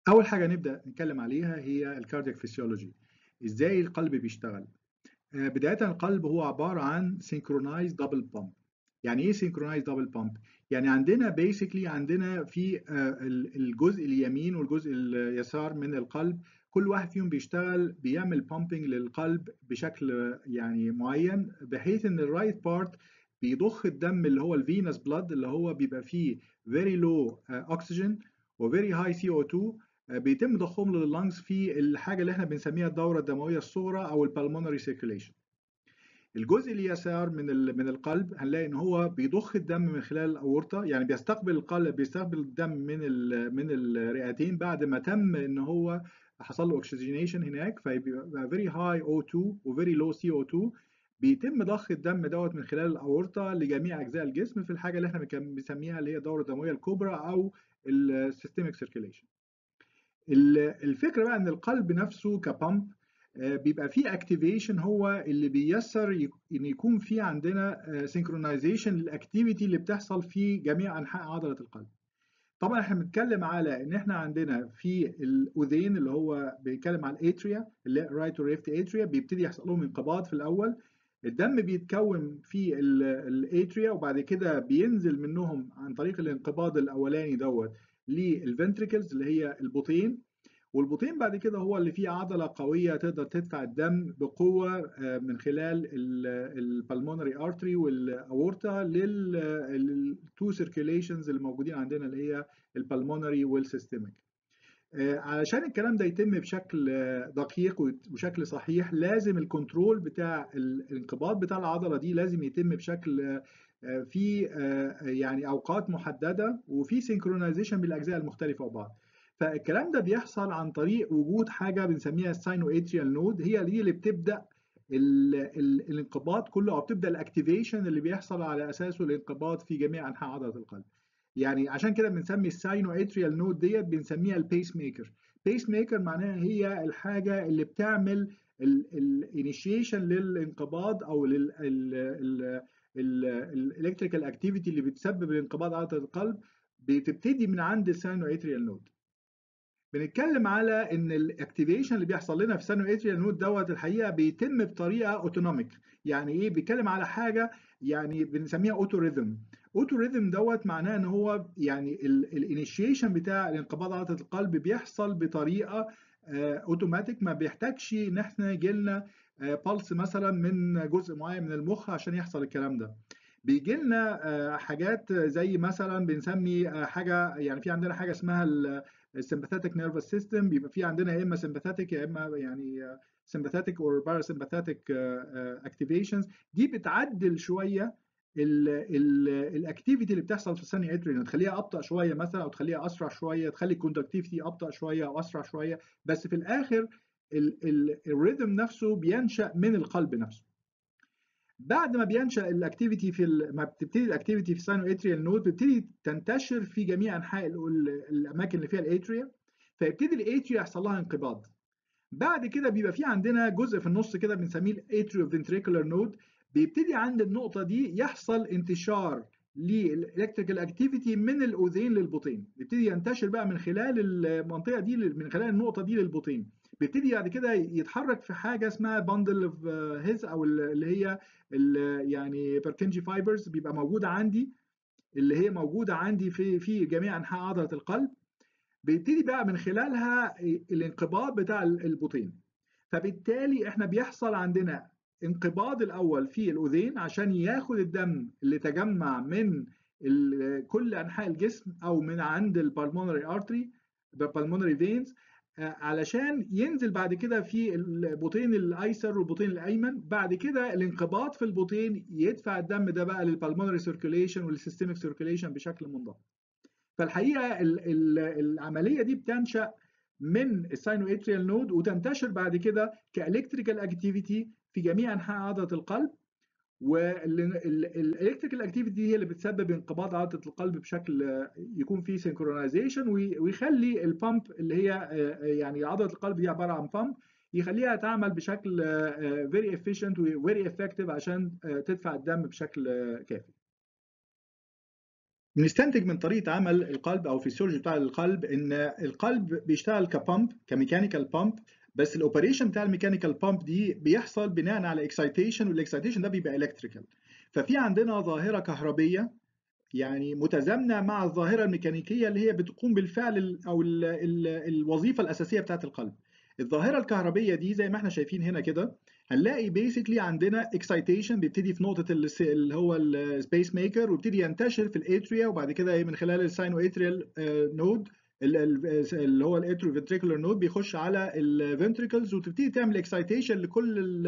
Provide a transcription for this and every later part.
اول حاجه نبدا نتكلم عليها هي الكاردياك فيسيولوجي ازاي القلب بيشتغل آه، بدايه القلب هو عباره عن سينكرونايز دبل بامب يعني ايه سينكرونايز دبل بامب يعني عندنا بيسكلي عندنا في آه، الجزء اليمين والجزء اليسار من القلب كل واحد فيهم بيشتغل بيعمل بامبنج للقلب بشكل يعني معين بحيث ان الرايت بارت بيضخ الدم اللي هو الفينس بلاد اللي هو بيبقى فيه very low oxygen و very high CO2 بيتم ضخهم لللنجز في الحاجه اللي احنا بنسميها الدوره الدمويه الصغرى او البلمونري سيركيليشن الجزء اليسار من من القلب هنلاقي ان هو بيضخ الدم من خلال الاورطه يعني بيستقبل القلب بيستقبل الدم من من الرئتين بعد ما تم ان هو حصل له اوكسجينيشن هناك فيبقى فيري هاي O2 وفيري لو CO2 بيتم ضخ الدم دوت من خلال الاورطه لجميع اجزاء الجسم في الحاجه اللي احنا بنسميها اللي هي الدوره الدمويه الكبرى او السيستميك سيركيليشن الفكره بقى ان القلب نفسه كبامب بيبقى فيه اكتيفيشن هو اللي بيسر ان يكون في عندنا سينكرونايزيشن للاكتيفيتي اللي بتحصل في جميع انحاء عضله القلب طبعا احنا بنتكلم على ان احنا عندنا في الاذين اللي هو بيتكلم على الاتريا اللي رايت وليفت اتريا بيبتدي يحصل لهم انقباض في الاول الدم بيتكون في الاتريا وبعد كده بينزل منهم عن طريق الانقباض الاولاني دوت للفنتريكلز اللي هي البطين والبطين بعد كده هو اللي فيه عضله قويه تقدر تدفع الدم بقوه من خلال البلمونري ارتري والاورتا للتو سيركيليشنز اللي موجودين عندنا اللي هي البلمونري والسيستميك علشان الكلام ده يتم بشكل دقيق وبشكل صحيح لازم الكنترول بتاع الانقباض بتاع العضله دي لازم يتم بشكل في يعني اوقات محدده وفي سينكرونايزيشن بالاجزاء المختلفه وبعض فالكلام ده بيحصل عن طريق وجود حاجه بنسميها الساينو اتريال نود هي دي اللي بتبدا ال ال الانقباض كله او بتبدا الاكتيفيشن اللي بيحصل على اساسه الانقباض في جميع انحاء عضله القلب يعني عشان كده بنسمي الساينو اتريال نود ديت بنسميها البيس ميكر بيس ميكر معناها هي الحاجه اللي بتعمل الانيشيشن للانقباض او الالكتريكال اكتيفيتي اللي بتسبب الانقباض عضله القلب بتبتدي من عند الساينو اتريال نود بنتكلم على ان الاكتيفيشن اللي بيحصل لنا في سانو اتريال نود دوت الحقيقه بيتم بطريقه اوتونوميك يعني ايه بيتكلم على حاجه يعني بنسميها اوتو ريذم اوتو ريذم دوت معناه ان هو يعني الانيشيشن بتاع الانقباض عضله القلب بيحصل بطريقه اوتوماتيك ما بيحتاجش ان احنا يجي لنا بلس مثلا من جزء معين من المخ عشان يحصل الكلام ده بيجي لنا حاجات زي مثلا بنسمي حاجه يعني في عندنا حاجه اسمها السمباثيتك نيرفس سيستم بيبقى في عندنا يا اما سمباثيتك يا اما يعني سمباثيتك اور باراسمباثيتك اكتيفيشنز دي بتعدل شويه الاكتيفيتي اللي بتحصل في الثانيه اتريال تخليها ابطا شويه مثلا او تخليها اسرع شويه تخلي الكوندكتيفيتي ابطا شويه او اسرع شويه بس في الاخر الريذم نفسه بينشا من القلب نفسه بعد ما بينشا الاكتيفيتي في ال... ما بتبتدي الاكتيفيتي في الساينو اتريال نود بتبتدي تنتشر في جميع انحاء الاماكن اللي فيها الاتريا فيبتدي الاتريا يحصل لها انقباض بعد كده بيبقى في عندنا جزء في النص كده بنسميه الاتريو فنتريكولار نود بيبتدي عند النقطه دي يحصل انتشار للالكتريكال اكتيفيتي من الاذين للبطين يبتدي ينتشر بقى من خلال المنطقه دي من خلال النقطه دي للبطين بيبتدي بعد كده يتحرك في حاجه اسمها باندل اوف هيز او اللي هي اللي يعني بيركنجي فايبرز بيبقى موجوده عندي اللي هي موجوده عندي في في جميع انحاء عضله القلب بيبتدي بقى من خلالها الانقباض بتاع البطين فبالتالي احنا بيحصل عندنا انقباض الاول في الاذين عشان ياخد الدم اللي تجمع من كل انحاء الجسم او من عند البلمونري ارتري البلمونري فينز علشان ينزل بعد كده في البطين الايسر والبطين الايمن بعد كده الانقباض في البطين يدفع الدم ده بقى للبلمونري سيركيليشن والسيستميك سيركيليشن بشكل منضبط فالحقيقه ال ال العمليه دي بتنشا من الساينو اتريال نود وتنتشر بعد كده كالكتريكال اكتيفيتي في جميع انحاء عضله القلب والالكتريكال اكتيفيتي هي اللي بتسبب انقباض عضله القلب بشكل يكون فيه سينكرونايزيشن ويخلي البامب اللي هي يعني عضله القلب دي عباره عن بامب يخليها تعمل بشكل فيري efficient وفيري effective عشان تدفع الدم بشكل كافي بنستنتج من طريقه عمل القلب او الفسيولوجي بتاع القلب ان القلب بيشتغل كبامب كميكانيكال بامب بس الاوبريشن بتاع الميكانيكال بامب دي بيحصل بناء على اكسايتيشن والاكسايتيشن ده بيبقى الكتريكال ففي عندنا ظاهره كهربيه يعني متزامنه مع الظاهره الميكانيكيه اللي هي بتقوم بالفعل او ال ال الوظيفه الاساسيه بتاعه القلب الظاهره الكهربيه دي زي ما احنا شايفين هنا كده هنلاقي بيسكلي عندنا اكسايتيشن بيبتدي في نقطه اللي هو السبيس ميكر ويبتدي ينتشر في الاتريا وبعد كده من خلال الساينو اتريال نود اللي هو الاترو فنتريكولار نود بيخش على الفنتريكلز وتبتدي تعمل اكسايتيشن لكل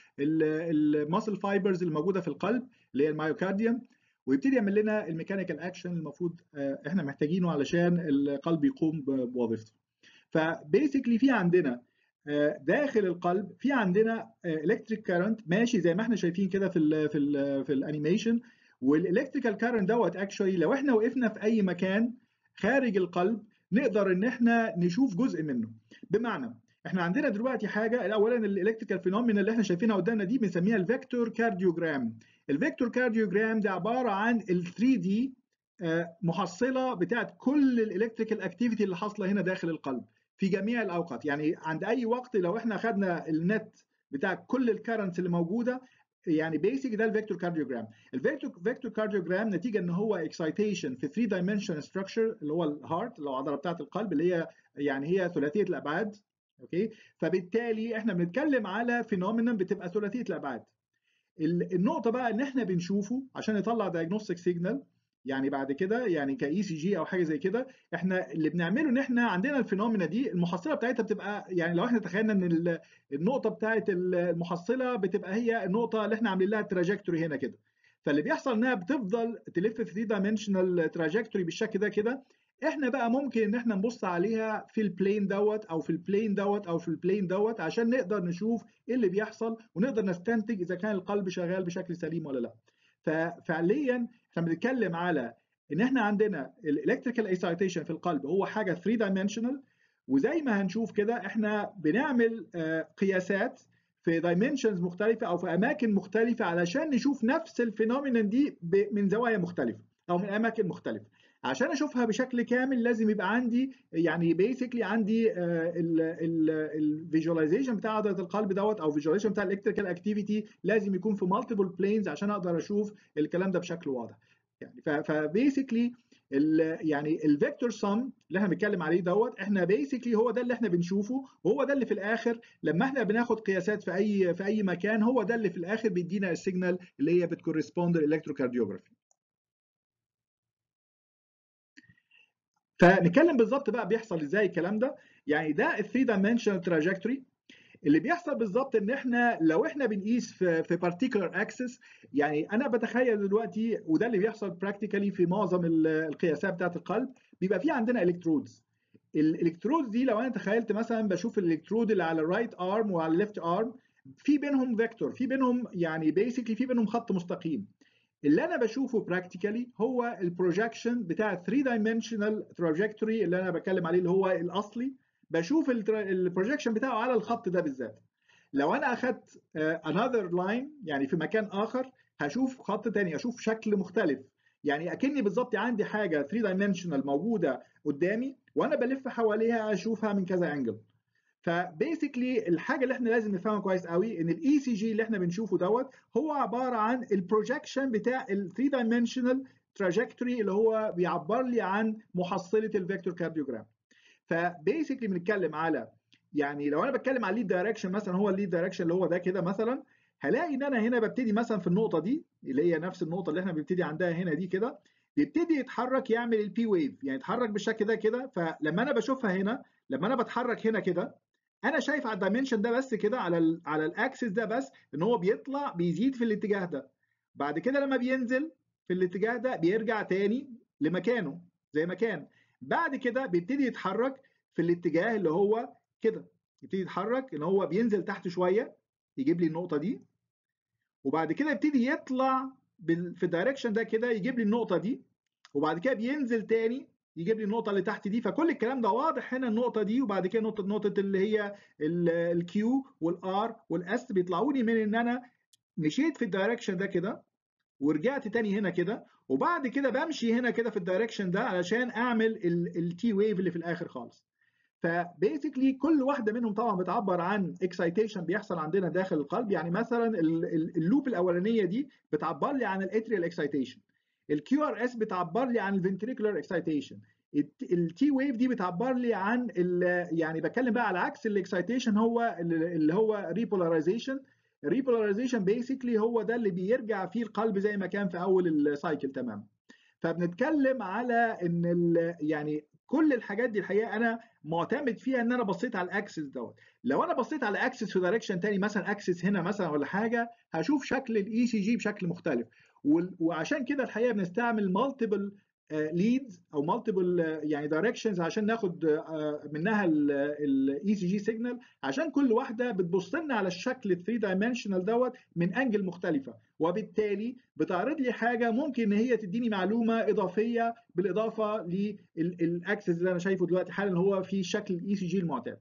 الماسل فايبرز الموجوده في القلب اللي هي المايوكارديوم ويبتدي يعمل لنا الميكانيكال اكشن المفروض احنا محتاجينه علشان القلب يقوم بوظيفته فبيسكلي في عندنا داخل القلب في عندنا الكتريك كارنت ماشي زي ما احنا شايفين كده في ال في ال في الانيميشن والالكتريكال كارنت دوت اكشولي لو احنا وقفنا في اي مكان خارج القلب نقدر ان احنا نشوف جزء منه بمعنى احنا عندنا دلوقتي حاجه اولا الالكتريكال فينومينا اللي احنا شايفينها قدامنا دي بنسميها الفيكتور كارديوجرام الفيكتور كارديوجرام ده عباره عن ال 3 دي محصله بتاعت كل الالكتريكال اكتيفيتي اللي حاصله هنا داخل القلب في جميع الاوقات يعني عند اي وقت لو احنا خدنا النت بتاع كل الكرنتس اللي موجوده يعني بيسك ده الفيكتور كارديوجرام الفيكتور فيكتور كارديوجرام نتيجه ان هو اكسايتيشن في 3 دايمنشن ستراكشر اللي هو الهارت اللي هو العضله بتاعه القلب اللي هي يعني هي ثلاثيه الابعاد اوكي فبالتالي احنا بنتكلم على فينومينا بتبقى ثلاثيه الابعاد النقطه بقى ان احنا بنشوفه عشان نطلع دايجنوستيك سيجنال يعني بعد كده يعني كاي سي جي او حاجه زي كده احنا اللي بنعمله ان احنا عندنا الفينومينا دي المحصله بتاعتها بتبقى يعني لو احنا تخيلنا ان النقطه بتاعت المحصله بتبقى هي النقطه اللي احنا عاملين لها تراجكتوري هنا كده فاللي بيحصل انها بتفضل تلف في 3 دايمنشنال تراجكتوري بالشكل ده كده احنا بقى ممكن ان احنا نبص عليها في البلين دوت او في البلين دوت او في البلين دوت عشان نقدر نشوف ايه اللي بيحصل ونقدر نستنتج اذا كان القلب شغال بشكل سليم ولا لا ففعليا احنا بنتكلم على ان احنا عندنا الالكتريكال اكسايتيشن في القلب هو حاجه 3 دايمنشنال وزي ما هنشوف كده احنا بنعمل قياسات في دايمنشنز مختلفه او في اماكن مختلفه علشان نشوف نفس الفينومينال دي من زوايا مختلفه او من اماكن مختلفه عشان اشوفها بشكل كامل لازم يبقى عندي يعني بيسكلي عندي الفيجواليزيشن بتاع عضله القلب دوت او فيجواليزيشن بتاع الالكتريكال اكتيفيتي لازم يكون في مالتيبل بلينز عشان اقدر اشوف الكلام ده بشكل واضح يعني فبيسكلي يعني الفيكتور سم اللي احنا بنتكلم عليه دوت احنا بيسكلي هو ده اللي احنا بنشوفه وهو ده اللي في الاخر لما احنا بناخد قياسات في اي في اي مكان هو ده اللي في الاخر بيدينا السيجنال اللي هي بتكورسبوند للالكتروكارديوجرافي فنتكلم بالظبط بقى بيحصل ازاي الكلام ده يعني ده ال 3 دايمنشنال تراجكتوري اللي بيحصل بالظبط ان احنا لو احنا بنقيس في في بارتيكولار اكسس يعني انا بتخيل دلوقتي وده اللي بيحصل براكتيكالي في معظم القياسات بتاعه القلب بيبقى في عندنا الكترودز الالكترودز دي لو انا تخيلت مثلا بشوف الالكترود اللي على الرايت ارم وعلى الليفت ارم في بينهم فيكتور في بينهم يعني بيسكلي في بينهم خط مستقيم اللي انا بشوفه براكتيكالي هو البروجكشن بتاع 3 دايمنشنال تراجكتوري اللي انا بتكلم عليه اللي هو الاصلي بشوف البروجكشن بتاعه على الخط ده بالذات لو انا اخدت انذر لاين يعني في مكان اخر هشوف خط تاني اشوف شكل مختلف يعني اكني بالظبط عندي حاجه 3 دايمنشنال موجوده قدامي وانا بلف حواليها اشوفها من كذا انجل فبيسكلي الحاجه اللي احنا لازم نفهمها كويس قوي ان الاي سي جي اللي احنا بنشوفه دوت هو عباره عن البروجكشن بتاع ال 3 دايمنشنال تراجكتوري اللي هو بيعبر لي عن محصله الفيكتور كارديوجرام فبيسكلي بنتكلم على يعني لو انا بتكلم على الليد دايركشن مثلا هو الليد دايركشن اللي هو ده كده مثلا هلاقي ان انا هنا ببتدي مثلا في النقطه دي اللي هي نفس النقطه اللي احنا بنبتدي عندها هنا دي كده بيبتدي يتحرك يعمل البي ويف يعني يتحرك بالشكل ده كده فلما انا بشوفها هنا لما انا بتحرك هنا كده انا شايف على الدايمنشن ده بس كده على ال على الاكسس ده بس ان هو بيطلع بيزيد في الاتجاه ده بعد كده لما بينزل في الاتجاه ده بيرجع تاني لمكانه زي ما كان بعد كده بيبتدي يتحرك في الاتجاه اللي هو كده يبتدي يتحرك ان هو بينزل تحت شويه يجيب لي النقطه دي وبعد كده يبتدي يطلع في الدايركشن ده كده يجيب لي النقطه دي وبعد كده بينزل تاني يجيب لي النقطه اللي تحت دي فكل الكلام ده واضح هنا النقطه دي وبعد كده نقطه نقطه اللي هي الكيو والار والاس بيطلعوا لي من ان انا مشيت في الدايركشن ده كده ورجعت تاني هنا كده وبعد كده بمشي هنا كده في الدايركشن ده علشان اعمل التي ويف اللي في الاخر خالص فبيسكلي كل واحده منهم طبعا بتعبر عن اكسايتيشن بيحصل عندنا داخل القلب يعني مثلا اللوب الاولانيه دي بتعبر لي عن الاتريال اكسايتيشن الكيو ار اس بتعبر لي عن الفنتريكولار اكسايتيشن التي ويف دي بتعبر لي عن يعني بتكلم بقى على عكس الاكسايتيشن هو اللي هو ريبولاريزيشن الريبولاريزيشن بيسكلي هو ده اللي بيرجع فيه القلب زي ما كان في اول السايكل تمام فبنتكلم على ان يعني كل الحاجات دي الحقيقه انا معتمد فيها ان انا بصيت على الاكسس دوت لو انا بصيت على اكسس في دايركشن تاني مثلا اكسس هنا مثلا ولا حاجه هشوف شكل الاي سي جي بشكل مختلف وعشان كده الحقيقه بنستعمل مالتيبل ليدز او مالتيبل يعني دايركشنز عشان ناخد منها الاي سي جي سيجنال عشان كل واحده بتبص لنا على الشكل 3 دايمنشنال دوت من انجل مختلفه وبالتالي بتعرض لي حاجه ممكن ان هي تديني معلومه اضافيه بالاضافه للاكسس اللي انا شايفه دلوقتي حالا هو في شكل الاي سي جي المعتاد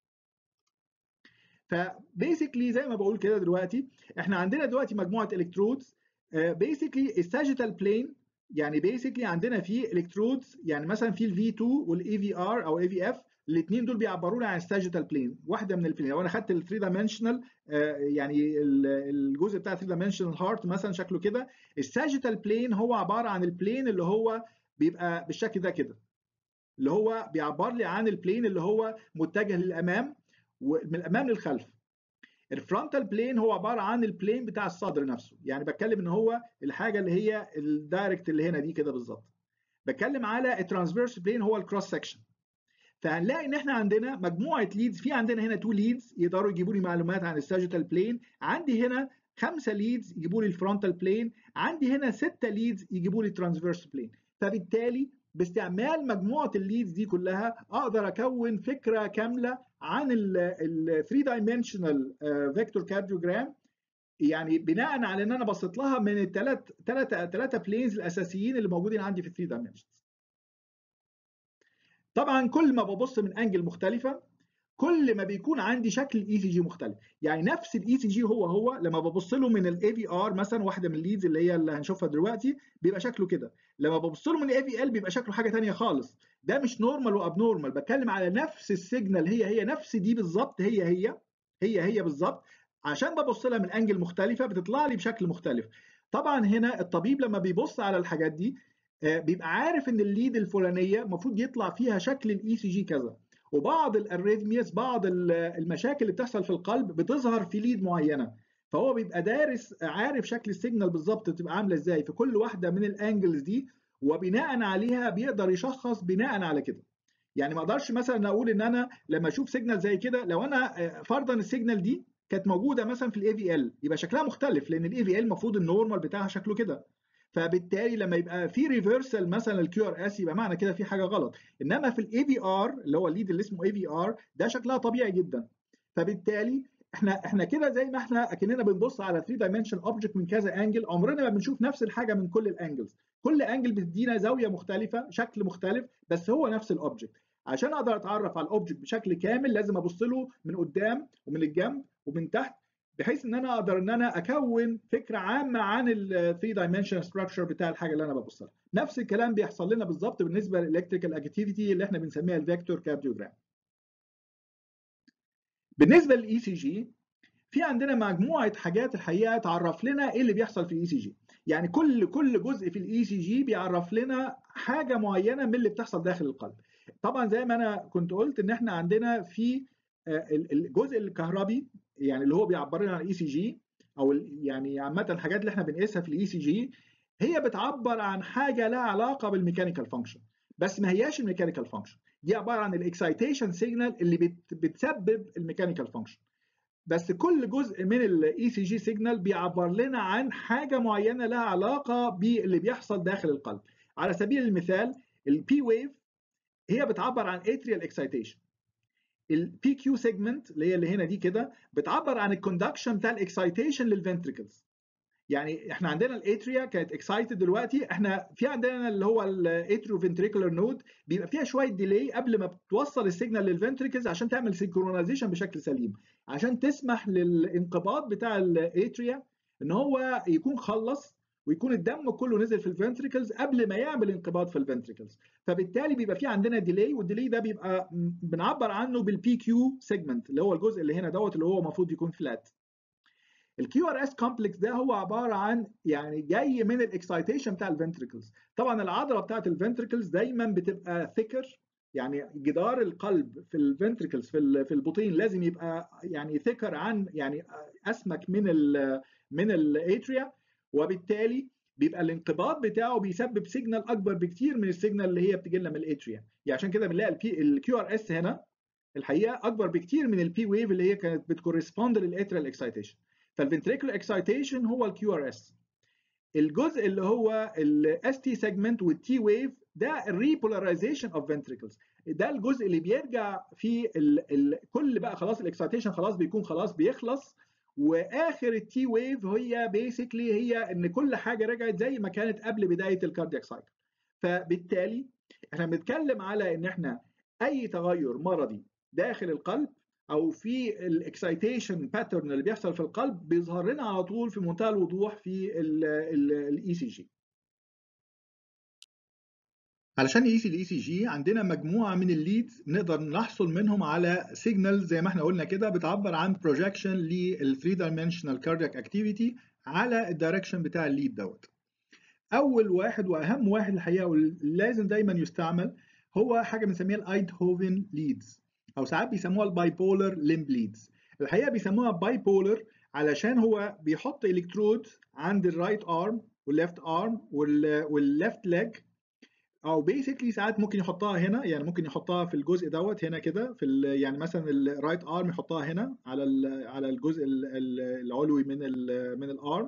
فبيسكلي زي ما بقول كده دلوقتي احنا عندنا دلوقتي مجموعه الكترودز بيسكلي الساجيتال بلين يعني بيسكلي عندنا في الكترودز يعني مثلا في الفي 2 والاي في ار او اي في اف الاثنين دول بيعبروا لي عن الساجيتال بلين واحده من البلين لو انا خدت ال 3 دايمنشنال يعني الجزء بتاع 3 دايمنشنال هارت مثلا شكله كده الساجيتال بلين هو عباره عن البلين اللي هو بيبقى بالشكل ده كده اللي هو بيعبر لي عن البلين اللي هو متجه للامام ومن الامام للخلف الفرونتال بلين هو عباره عن البلين بتاع الصدر نفسه يعني بتكلم ان هو الحاجه اللي هي الدايركت اللي هنا دي كده بالظبط بتكلم على الترانسفيرس بلين هو الكروس سكشن فهنلاقي ان احنا عندنا مجموعه ليدز في عندنا هنا تو ليدز يقدروا يجيبوا لي معلومات عن الساجيتال بلين عندي هنا خمسه ليدز يجيبوا لي الفرونتال بلين عندي هنا سته ليدز يجيبوا لي الترانسفيرس بلين فبالتالي باستعمال مجموعه الليدز دي كلها اقدر اكون فكره كامله عن ال 3 دايمنشنال فيكتور كارديوجرام يعني بناء على ان انا بصيت لها من الثلاث ثلاثه ثلاثه بلينز الاساسيين اللي موجودين عندي في 3 دايمنشنز طبعا كل ما ببص من انجل مختلفه كل ما بيكون عندي شكل الاي سي جي مختلف يعني نفس الاي سي جي هو هو لما ببص له من الاي في ار مثلا واحده من الليدز اللي هي اللي هنشوفها دلوقتي بيبقى شكله كده لما ببص له من الاي في ال بيبقى شكله حاجه ثانيه خالص ده مش نورمال واب نورمال بتكلم على نفس السيجنال هي هي نفس دي بالظبط هي هي هي هي بالظبط عشان ببص لها من انجل مختلفه بتطلع لي بشكل مختلف طبعا هنا الطبيب لما بيبص على الحاجات دي بيبقى عارف ان الليد الفلانيه المفروض يطلع فيها شكل الاي سي جي كذا وبعض الاريثمياس بعض المشاكل اللي بتحصل في القلب بتظهر في ليد معينه فهو بيبقى دارس عارف شكل السيجنال بالظبط بتبقى عامله ازاي في كل واحده من الانجلز دي وبناء عليها بيقدر يشخص بناء على كده يعني ما اقدرش مثلا اقول ان انا لما اشوف سيجنال زي كده لو انا فرضا السيجنال دي كانت موجوده مثلا في الاي في ال يبقى شكلها مختلف لان الاي في ال المفروض النورمال بتاعها شكله كده فبالتالي لما يبقى في ريفرسال مثلا الكيو ار اس يبقى معنى كده في حاجه غلط انما في الاي في ار اللي هو الليد اللي اسمه اي في ار ده شكلها طبيعي جدا فبالتالي احنا احنا كده زي ما احنا اكننا بنبص على 3 دايمنشن اوبجكت من كذا انجل عمرنا ما بنشوف نفس الحاجه من كل الانجلز كل انجل بتدينا زاويه مختلفه شكل مختلف بس هو نفس الاوبجكت عشان اقدر اتعرف على الاوبجكت بشكل كامل لازم ابص له من قدام ومن الجنب ومن تحت بحيث ان انا اقدر ان انا اكون فكره عامه عن ال 3 دايمنشن ستراكشر بتاع الحاجه اللي انا ببص لها نفس الكلام بيحصل لنا بالظبط بالنسبه للالكتريكال اكتيفيتي اللي احنا بنسميها الفيكتور كارديوجرام بالنسبه للاي سي جي في عندنا مجموعه حاجات الحقيقه تعرف لنا ايه اللي بيحصل في الاي سي جي يعني كل كل جزء في الاي سي جي بيعرف لنا حاجه معينه من اللي بتحصل داخل القلب طبعا زي ما انا كنت قلت ان احنا عندنا في الجزء الكهربي يعني اللي هو بيعبر لنا عن الاي سي جي او يعني عامه الحاجات اللي احنا بنقيسها في الاي سي جي هي بتعبر عن حاجه لها علاقه بالميكانيكال فانكشن بس ما هياش الميكانيكال فانكشن دي عباره عن الاكسايتيشن سيجنال اللي بت بتسبب الميكانيكال فانكشن بس كل جزء من الاي سي جي سيجنال بيعبر لنا عن حاجه معينه لها علاقه باللي بيحصل داخل القلب على سبيل المثال البي ويف هي بتعبر عن اتريال اكسايتيشن البي كيو سيجمنت اللي هي اللي هنا دي كده بتعبر عن الكوندكشن بتاع الاكسايتيشن للفنتريكلز يعني احنا عندنا الاتريا كانت اكسايتد دلوقتي احنا في عندنا اللي هو الاتريو فنتريكولار نود بيبقى فيها شويه ديلي قبل ما بتوصل السيجنال للفنتريكلز عشان تعمل سينكرونايزيشن بشكل سليم عشان تسمح للانقباض بتاع الاتريا ان هو يكون خلص ويكون الدم كله نزل في الفنتريكلز قبل ما يعمل انقباض في الفنتريكلز فبالتالي بيبقى في عندنا ديلي والديلي ده بيبقى بنعبر عنه بالبي كيو سيجمنت اللي هو الجزء اللي هنا دوت اللي هو المفروض يكون فلات الكيو ار اس كومبلكس ده هو عباره عن يعني جاي من الاكسايتيشن بتاع الفنتريكلز طبعا العضله بتاعت الفنتريكلز دايما بتبقى ثيكر يعني جدار القلب في الفنتريكلز في في البطين لازم يبقى يعني ثيكر عن يعني اسمك من ال من الاتريا وبالتالي بيبقى الانقباض بتاعه بيسبب سيجنال اكبر بكتير من السيجنال اللي هي بتجي لنا من الاتريا يعني عشان كده بنلاقي الكيو ار اس هنا الحقيقه اكبر بكتير من البي ويف اللي هي كانت بتكورسبوند للاتريال اكسايتيشن فالفنتريكولار اكسايتيشن هو الكيو ار اس الجزء اللي هو الاس تي سيجمنت والتي ويف ده الريبولاريزيشن اوف فنتريكلز ده الجزء اللي بيرجع في ال ال كل بقى خلاص الاكسايتيشن خلاص بيكون خلاص بيخلص واخر التي ويف هي بيسكلي هي ان كل حاجه رجعت زي ما كانت قبل بدايه الكاردياك سايكل فبالتالي احنا بنتكلم على ان احنا اي تغير مرضي داخل القلب او في الاكسايتيشن باترن اللي بيحصل في القلب بيظهر لنا على طول في منتهى الوضوح في الاي سي جي علشان نقيس الاي سي جي عندنا مجموعه من الليدز نقدر نحصل منهم على سيجنال زي ما احنا قلنا كده بتعبر عن بروجكشن لل 3 دايمنشنال كاردياك اكتيفيتي على الدايركشن بتاع الليد دوت اول واحد واهم واحد الحقيقه ولازم دايما يستعمل هو حاجه بنسميها الايدهوفن ليدز او ساعات بيسموها الباي بولر ليمب ليدز الحقيقه بيسموها باي بولر علشان هو بيحط الكترود عند الرايت ارم والليفت ارم والليفت ليج او بيسكلي ساعات ممكن يحطها هنا يعني ممكن يحطها في الجزء دوت هنا كده في يعني مثلا الرايت ارم يحطها هنا على على الجزء العلوي من ال من الارم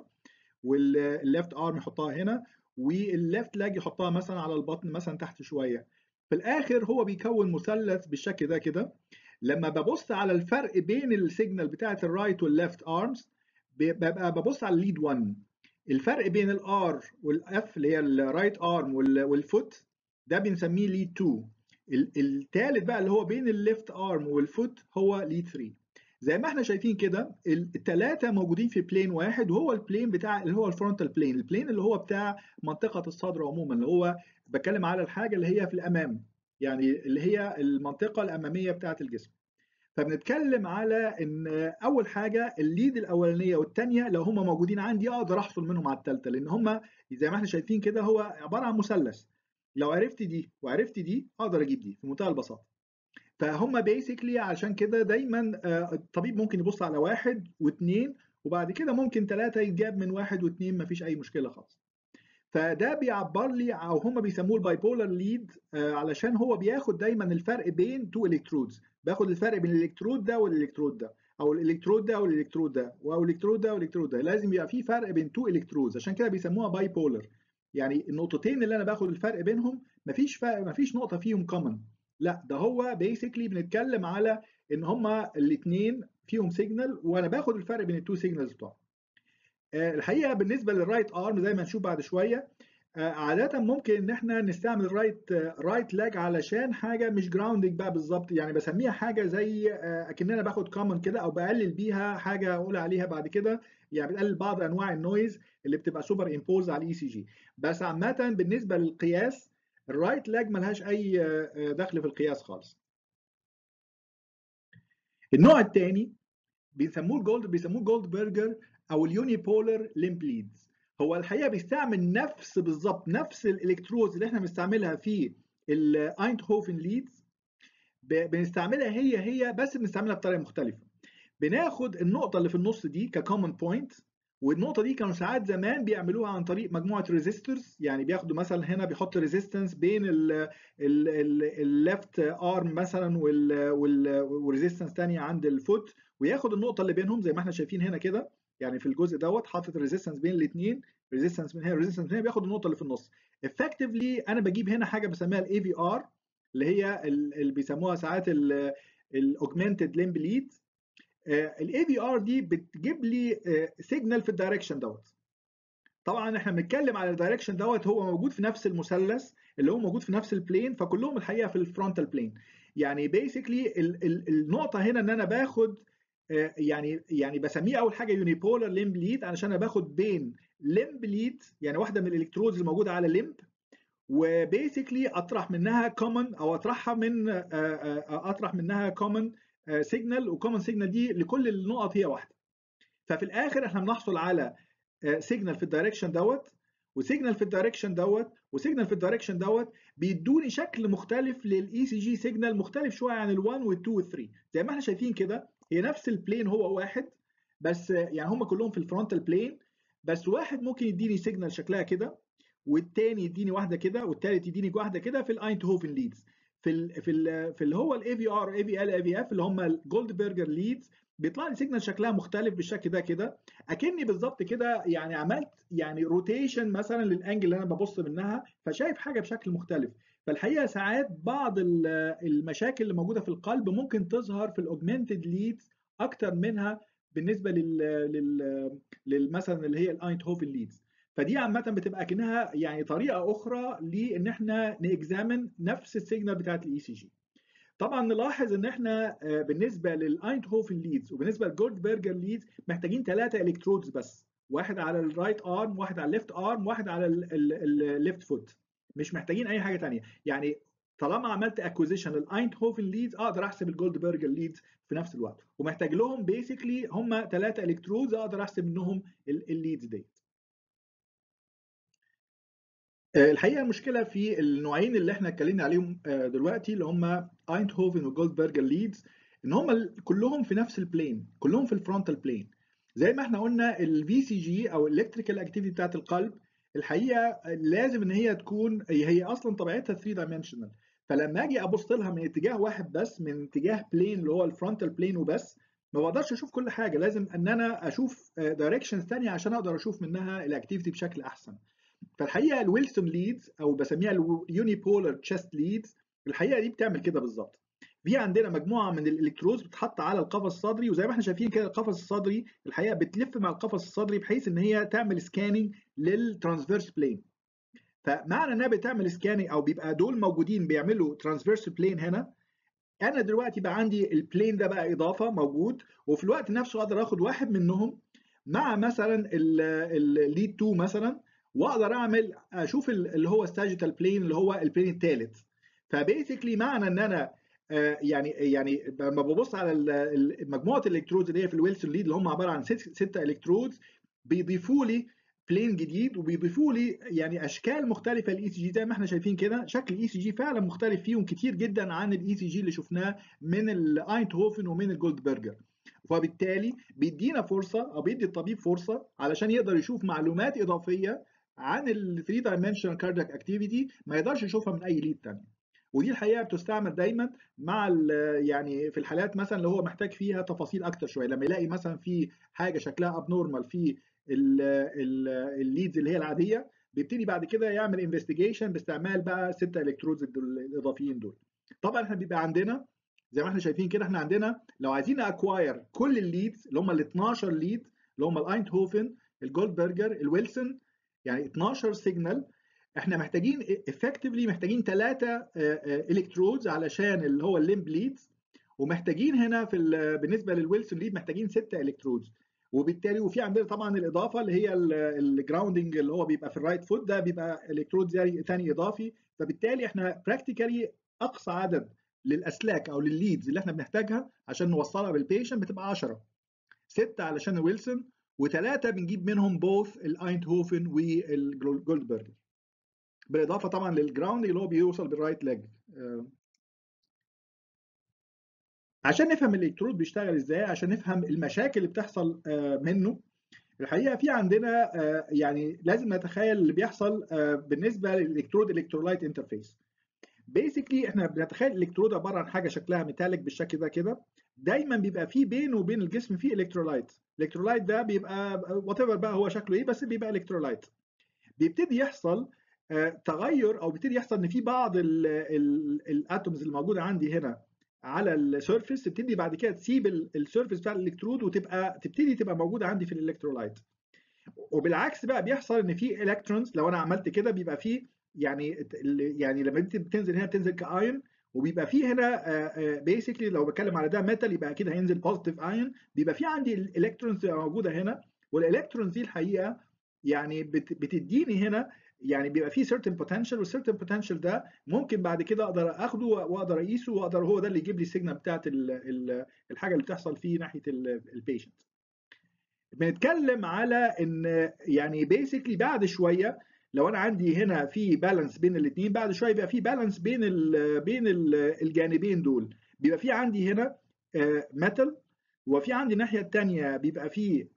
والليفت ارم يحطها هنا والليفت لاج يحطها مثلا على البطن مثلا تحت شويه في الاخر هو بيكون مثلث بالشكل ده كده لما ببص على الفرق بين السيجنال بتاعه الرايت والليفت ارمز ببقى ببص على الليد 1 الفرق بين الار والاف اللي هي الرايت ارم والفوت ده بنسميه ليد 2 الثالث بقى اللي هو بين الليفت ارم والفوت هو ليد 3 زي ما احنا شايفين كده الثلاثه موجودين في بلين واحد وهو البلين بتاع اللي هو الفرونتال بلين البلين اللي هو بتاع منطقه الصدر عموما اللي هو بتكلم على الحاجه اللي هي في الامام يعني اللي هي المنطقه الاماميه بتاعه الجسم فبنتكلم على ان اول حاجه الليد الاولانيه والثانيه لو هم موجودين عندي اقدر احصل منهم على الثالثه لان هم زي ما احنا شايفين كده هو عباره عن مثلث لو عرفت دي وعرفت دي اقدر اجيب دي في منتهى البساطه فهم بيسكلي عشان كده دايما الطبيب ممكن يبص على واحد واثنين وبعد كده ممكن ثلاثه يتجاب من واحد واثنين مفيش اي مشكله خالص فده بيعبر لي او هم بيسموه الباي بولر ليد علشان هو بياخد دايما الفرق بين تو الكترودز باخد الفرق بين الالكترود ده والالكترود ده او الالكترود ده والالكترود ده او الالكترود ده والالكترود ده لازم يبقى في فرق بين تو الكترودز عشان كده بيسموها باي بولر يعني النقطتين اللي انا باخد الفرق بينهم مفيش فرق مفيش نقطه فيهم كومن لا ده هو بيسكلي بنتكلم على ان هما الاثنين فيهم سيجنال وانا باخد الفرق بين التو سيجنالز بتوعهم الحقيقه بالنسبه للرايت ارم زي ما نشوف بعد شويه عادة ممكن ان احنا نستعمل رايت رايت لاج علشان حاجة مش جراوندنج بقى بالظبط يعني بسميها حاجة زي اكننا باخد كومن كده او بقلل بيها حاجة اقول عليها بعد كده يعني بتقلل بعض انواع النويز اللي بتبقى سوبر امبوز على الاي سي جي بس عامة بالنسبة للقياس الرايت لاج ملهاش اي دخل في القياس خالص. النوع الثاني بيسموه الجولد بيسموه جولد برجر او اليوني بولر ليمب ليدز هو الحقيقه بيستعمل نفس بالظبط نفس الالكترودز اللي احنا بنستعملها في الاينتهوفن ليدز بنستعملها هي هي بس بنستعملها بطريقه مختلفه بناخد النقطه اللي في النص دي ككومن بوينت والنقطه دي كانوا ساعات زمان بيعملوها عن طريق مجموعه ريزيستورز يعني بياخدوا مثلا هنا بيحط ريزيستنس بين الليفت ارم مثلا والريزيستنس ثانيه عند الفوت وياخد النقطه اللي بينهم زي ما احنا شايفين هنا كده يعني في الجزء دوت حاطط ريزيستنس بين الاثنين ريزيستنس من هنا ريزيستنس من هنا بياخد النقطه اللي في النص افكتفلي انا بجيب هنا حاجه بسميها الاي في ار اللي هي اللي بيسموها ساعات الاوجمانتد ليمب ليد الاي في ار دي بتجيب لي سيجنال في الدايركشن دوت طبعا احنا بنتكلم على الدايركشن دوت هو موجود في نفس المثلث اللي هو موجود في نفس البلين فكلهم الحقيقه في الفرونتال بلين يعني بيسكلي النقطه هنا ان انا باخد يعني يعني بسميه اول حاجه يونيبولار ليمب ليد علشان انا باخد بين لمب ليد يعني واحده من الالكترودز الموجوده على الليمب وبيسكلي اطرح منها كومن او اطرحها من اطرح منها كومن سيجنال وكومن سيجنال دي لكل النقط هي واحده ففي الاخر احنا بنحصل على سيجنال في الدايركشن دوت وسيجنال في الدايركشن دوت وسيجنال في الدايركشن دوت بيدوني شكل مختلف للاي سي جي سيجنال مختلف شويه عن ال1 وال2 وال3 زي ما احنا شايفين كده هي نفس البلين هو واحد بس يعني هم كلهم في الفرونتال بلين بس واحد ممكن يديني سيجنال شكلها كده والتاني يديني واحده كده والتالت يديني واحده كده في الاينتهوفن ليدز في ال في ال في اللي هو الاي في ار اي في ال اي في اف اللي هم الجولدبرجر ليدز بيطلع لي سيجنال شكلها مختلف بالشكل ده كده اكني بالظبط كده يعني عملت يعني روتيشن مثلا للانجل اللي انا ببص منها فشايف حاجه بشكل مختلف فالحقيقه ساعات بعض المشاكل اللي موجوده في القلب ممكن تظهر في الاوجمانتد ليدز اكتر منها بالنسبه لل, لل... لل... مثلا اللي هي الاينتهوفن ليدز فدي عامه بتبقى كانها يعني طريقه اخرى لان احنا نكزامن نفس السيجنال بتاعت الاي سي جي طبعا نلاحظ ان احنا بالنسبه للاينتهوفن ليدز وبالنسبه لجولدبرجر ليدز محتاجين ثلاثه الكترودز بس واحد على الرايت ارم واحد على الليفت ارم واحد على الليفت فوت مش محتاجين اي حاجه ثانيه يعني طالما عملت اكوزيشن للاينتهوفن ليدز اقدر احسب الجولدبرجر ليدز في نفس الوقت ومحتاج لهم بيسكلي هم ثلاثه الكترودز اقدر احسب منهم الليدز ديت الحقيقه المشكله في النوعين اللي احنا اتكلمنا عليهم دلوقتي اللي هم اينتهوفن وجولدبرجر ليدز ان هم كلهم في نفس البلين كلهم في الفرونتال بلين زي ما احنا قلنا الفي سي جي او الالكتريكال اكتيفيتي بتاعت القلب الحقيقه لازم ان هي تكون هي اصلا طبيعتها 3 دايمنشنال فلما اجي ابص لها من اتجاه واحد بس من اتجاه بلين اللي هو الفرونتال بلين وبس ما بقدرش اشوف كل حاجه لازم ان انا اشوف دايركشنز ثانيه عشان اقدر اشوف منها الاكتيفيتي بشكل احسن فالحقيقه الويلسون ليدز او بسميها اليوني بولر تشيست ليدز الحقيقه دي بتعمل كده بالظبط في عندنا مجموعه من الالكترودز بتتحط على القفص الصدري وزي ما احنا شايفين كده القفص الصدري الحقيقه بتلف مع القفص الصدري بحيث ان هي تعمل سكاننج للترانسفيرس بلين فمعنى انها بتعمل سكاننج او بيبقى دول موجودين بيعملوا ترانسفيرس بلين هنا انا دلوقتي بقى عندي البلين ده بقى اضافه موجود وفي الوقت نفسه اقدر اخد واحد منهم مع مثلا الليد 2 مثلا واقدر اعمل اشوف اللي هو الساجيتال بلين اللي هو البلين الثالث فبيسكلي معنى ان انا يعني يعني لما ببص على مجموعه الالكترودز اللي هي في الويلسون ليد اللي هم عباره عن ستة الكترودز بيضيفوا لي بلين جديد وبيضيفوا لي يعني اشكال مختلفه للاي سي جي زي ما احنا شايفين كده شكل الاي سي جي فعلا مختلف فيهم كتير جدا عن الاي سي جي اللي شفناه من الاينتهوفن ومن الجولدبرجر فبالتالي بيدينا فرصه او بيدي الطبيب فرصه علشان يقدر يشوف معلومات اضافيه عن ال 3 dimensional cardiac activity ما يقدرش يشوفها من اي ليد ثانيه ودي الحقيقه بتستعمل دايما مع يعني في الحالات مثلا اللي هو محتاج فيها تفاصيل اكتر شويه لما يلاقي مثلا في حاجه شكلها ابنورمال في الليدز اللي هي العاديه بيبتدي بعد كده يعمل انفستيجيشن باستعمال بقى ستة الكترودز الاضافيين دول طبعا احنا بيبقى عندنا زي ما احنا شايفين كده احنا عندنا لو عايزين اكواير كل الليدز اللي هم ال 12 ليد اللي هم الاينتهوفن الجولدبرجر الويلسون يعني 12 سيجنال احنا محتاجين افكتفلي محتاجين ثلاثه الكترودز علشان اللي هو الليمب ليدز ومحتاجين هنا في بالنسبه للويلسون ليد محتاجين ستة الكترودز وبالتالي وفي عندنا طبعا الاضافه اللي هي الجراوندنج اللي هو بيبقى في الرايت فوت ده بيبقى الكترود ثاني اضافي فبالتالي احنا براكتيكالي اقصى عدد للاسلاك او للليدز اللي احنا بنحتاجها عشان نوصلها بالبيشنت بتبقى 10 ستة علشان الويلسون وثلاثه بنجيب منهم بوث الاينتهوفن والجولدبرجر بالاضافه طبعا للجراوند اللي هو بيوصل بالرايت ليج عشان نفهم الالكترود بيشتغل ازاي عشان نفهم المشاكل اللي بتحصل منه الحقيقه في عندنا يعني لازم نتخيل اللي بيحصل بالنسبه للالكترود الكترولايت انترفيس بيسكلي احنا بنتخيل الالكترود عباره عن حاجه شكلها ميتاليك بالشكل ده كده دايما بيبقى فيه بينه وبين الجسم فيه الكترولايت الالكترولايت ده بيبقى وات بقى هو شكله ايه بس بيبقى الكترولايت بيبتدي يحصل تغير او بيبتدي يحصل ان في بعض الاتومز اللي موجوده عندي هنا على السيرفيس تبتدي بعد كده تسيب السيرفيس بتاع الالكترود وتبقى تبتدي تبقى موجوده عندي في الالكترولايت وبالعكس بقى بيحصل ان في الكترونز لو انا عملت كده بيبقى في يعني يعني لما انت بتنزل هنا بتنزل كايون وبيبقى في هنا بيسكلي لو بتكلم على ده ميتال يبقى اكيد هينزل بوزيتيف ايون بيبقى في عندي الالكترونز موجوده هنا والالكترونز دي الحقيقه يعني بتديني هنا يعني بيبقى فيه certain potential والcertain potential ده ممكن بعد كده اقدر اخده واقدر اقيسه واقدر هو ده اللي يجيب لي السيجنال بتاعت الحاجه اللي بتحصل فيه ناحيه البيشنت بنتكلم على ان يعني بيسكلي بعد شويه لو انا عندي هنا في بالانس بين الاثنين بعد شويه يبقى في بالانس بين ال بين ال الجانبين دول بيبقى في عندي هنا ميتال وفي عندي الناحيه الثانيه بيبقى في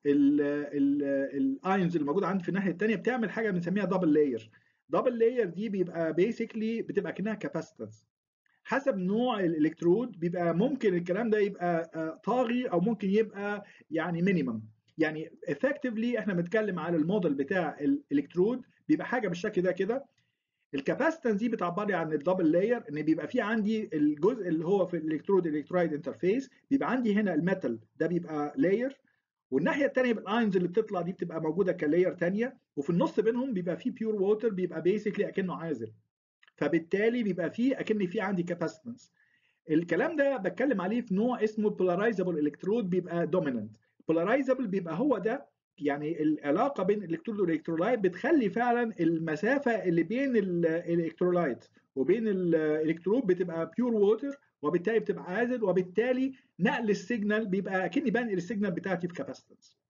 الايونز اللي موجوده عندي في الناحيه الثانيه بتعمل حاجه بنسميها دبل لاير دبل لاير دي بيبقى بيسكلي بتبقى كانها كاباسيتنس حسب نوع الالكترود بيبقى ممكن الكلام ده يبقى طاغي او ممكن يبقى يعني مينيمم يعني افكتفلي احنا بنتكلم على الموديل بتاع الالكترود بيبقى حاجه بالشكل ده كده الكاباسيتنس دي بتعبر لي عن الدبل لاير ان بيبقى في عندي الجزء اللي هو في الالكترود الكترويد انترفيس بيبقى عندي هنا الميتال ده بيبقى لاير والناحيه الثانيه يبقى الاينز اللي بتطلع دي بتبقى موجوده كلاير ثانيه وفي النص بينهم بيبقى في بيور ووتر بيبقى بيسكلي اكنه عازل فبالتالي بيبقى في اكن في عندي كاباسيتنس الكلام ده بتكلم عليه في نوع اسمه بولاريزابل الكترود بيبقى دوميننت بولاريزابل بيبقى هو ده يعني العلاقه بين الالكترود والالكترولايت بتخلي فعلا المسافه اللي بين الالكترولايت وبين الالكترود بتبقى بيور ووتر وبالتالي بتبقى عازل وبالتالي نقل السيجنال بيبقى اكني بنقل السيجنال بتاعتي في كاباسيتنس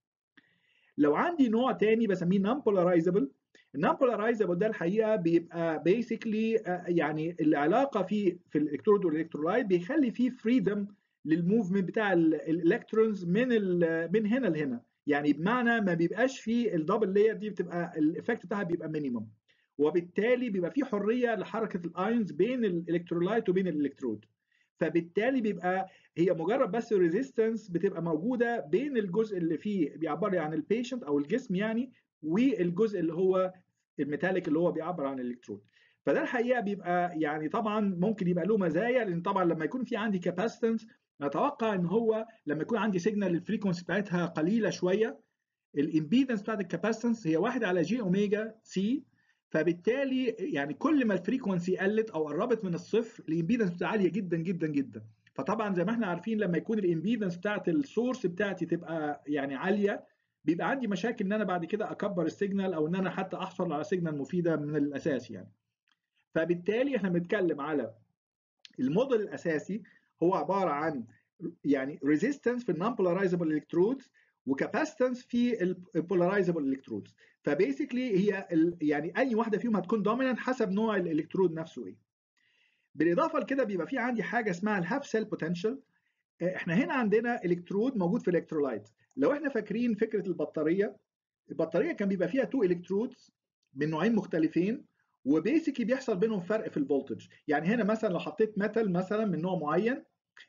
لو عندي نوع تاني بسميه نون بولاريزابل النون بولاريزابل ده الحقيقه بيبقى بيسكلي يعني العلاقه في في الالكترود والالكترولايت بيخلي فيه فريدم للموفمنت بتاع الالكترونز من من هنا لهنا يعني بمعنى ما بيبقاش في الدبل لاير دي بتبقى الايفكت بتاعها بيبقى مينيمم وبالتالي بيبقى في حريه لحركه الايونز بين الالكترولايت وبين الالكترود فبالتالي بيبقى هي مجرد بس ريزيستنس بتبقى موجوده بين الجزء اللي فيه بيعبر لي عن البيشنت او الجسم يعني والجزء اللي هو الميتاليك اللي هو بيعبر عن الالكترود فده الحقيقه بيبقى يعني طبعا ممكن يبقى له مزايا لان طبعا لما يكون في عندي كاباسيتنس نتوقع ان هو لما يكون عندي سيجنال الفريكونسي بتاعتها قليله شويه الامبيدنس بتاعت الكاباسيتنس هي 1 على جي اوميجا سي فبالتالي يعني كل ما الفريكونسي قلت او قربت من الصفر الامبيدنس بتاعها عاليه جدا جدا جدا فطبعا زي ما احنا عارفين لما يكون الامبيدنس بتاعت السورس بتاعتي تبقى يعني عاليه بيبقى عندي مشاكل ان انا بعد كده اكبر السيجنال او ان انا حتى احصل على سيجنال مفيده من الاساس يعني فبالتالي احنا بنتكلم على الموديل الاساسي هو عباره عن يعني ريزيستنس في النون بولاريزابل الكترودز وكاباسيتنس في البولاريزابل الكترودز فبيسكلي هي يعني اي واحده فيهم هتكون دومينانت حسب نوع الالكترود نفسه ايه بالاضافه لكده بيبقى في عندي حاجه اسمها الهاف سيل بوتنشال احنا هنا عندنا الكترود موجود في الالكترولايت لو احنا فاكرين فكره البطاريه البطاريه كان بيبقى فيها تو الكترودز من نوعين مختلفين وبيسكلي بيحصل بينهم فرق في الفولتج يعني هنا مثلا لو حطيت ميتال مثلا من نوع معين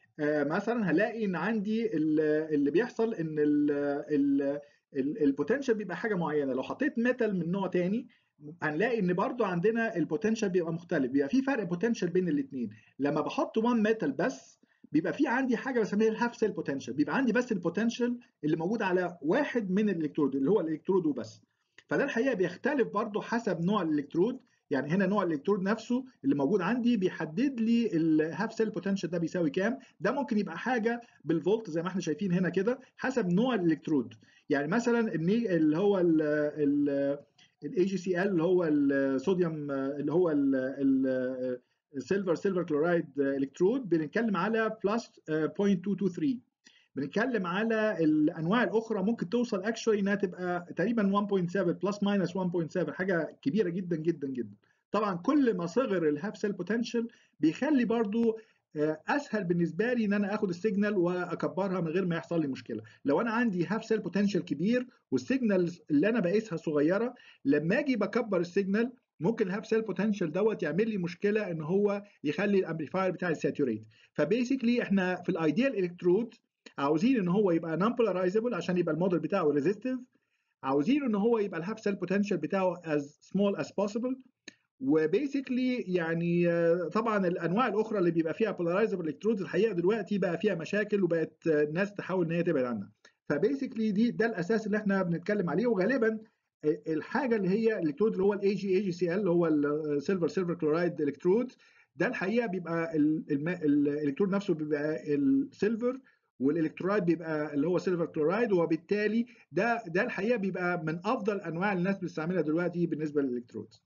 مثلا هلاقي ان عندي اللي بيحصل ان البوتنشال بيبقى حاجه معينه لو حطيت ميتال من نوع تاني هنلاقي ان برضو عندنا البوتنشال بيبقى مختلف بيبقى في فرق بوتنشال بين الاثنين لما بحط 1 ميتال بس بيبقى في عندي حاجه بسميها الهاف سيل بوتنشال بيبقى عندي بس البوتنشال اللي موجود على واحد من الالكترود اللي هو الالكترود وبس فده الحقيقه بيختلف برضو حسب نوع الالكترود يعني هنا نوع الالكترود نفسه اللي موجود عندي بيحدد لي الهاف سيل بوتنشال ده بيساوي كام ده ممكن يبقى حاجه بالفولت زي ما احنا شايفين هنا كده حسب نوع الالكترود يعني مثلا اللي هو الاي جي سي ال اللي هو الصوديوم اللي هو السيلفر سيلفر كلورايد الكترود بنتكلم على بلس 0.223 بنتكلم على الانواع الاخرى ممكن توصل اكشولي انها تبقى تقريبا 1.7 بلس ماينس 1.7 حاجه كبيره جدا جدا جدا طبعا كل ما صغر الهاف سيل بوتنشال بيخلي برضو اسهل بالنسبه لي ان انا اخد السيجنال واكبرها من غير ما يحصل لي مشكله لو انا عندي هاف سيل بوتنشال كبير والسيجنال اللي انا بقيسها صغيره لما اجي بكبر السيجنال ممكن الهاف سيل بوتنشال دوت يعمل لي مشكله ان هو يخلي الامبليفاير بتاعي ساتوريت فبيسكلي احنا في الايديال الكترود عاوزين ان هو يبقى نون بولاريزبل عشان يبقى الموديل بتاعه ريزيستيف عاوزين ان هو يبقى الهاف سيل بوتنشال بتاعه as small as possible وبيسكلي يعني طبعا الانواع الاخرى اللي بيبقى فيها بولاريزبل الكترودز الحقيقه دلوقتي بقى فيها مشاكل وبقت الناس تحاول ان هي تبعد عنها فبيسكلي دي ده الاساس اللي احنا بنتكلم عليه وغالبا الحاجه اللي هي الالكترود اللي هو الاي جي اي جي سي ال اللي هو السيلفر سيلفر كلورايد الكترود ده الحقيقه بيبقى الالكترود نفسه بيبقى السيلفر والالكترولايت بيبقى اللي هو سيلفر كلورايد وبالتالي ده ده الحقيقه بيبقى من افضل انواع الناس بتستعملها دلوقتي بالنسبه للالكترودز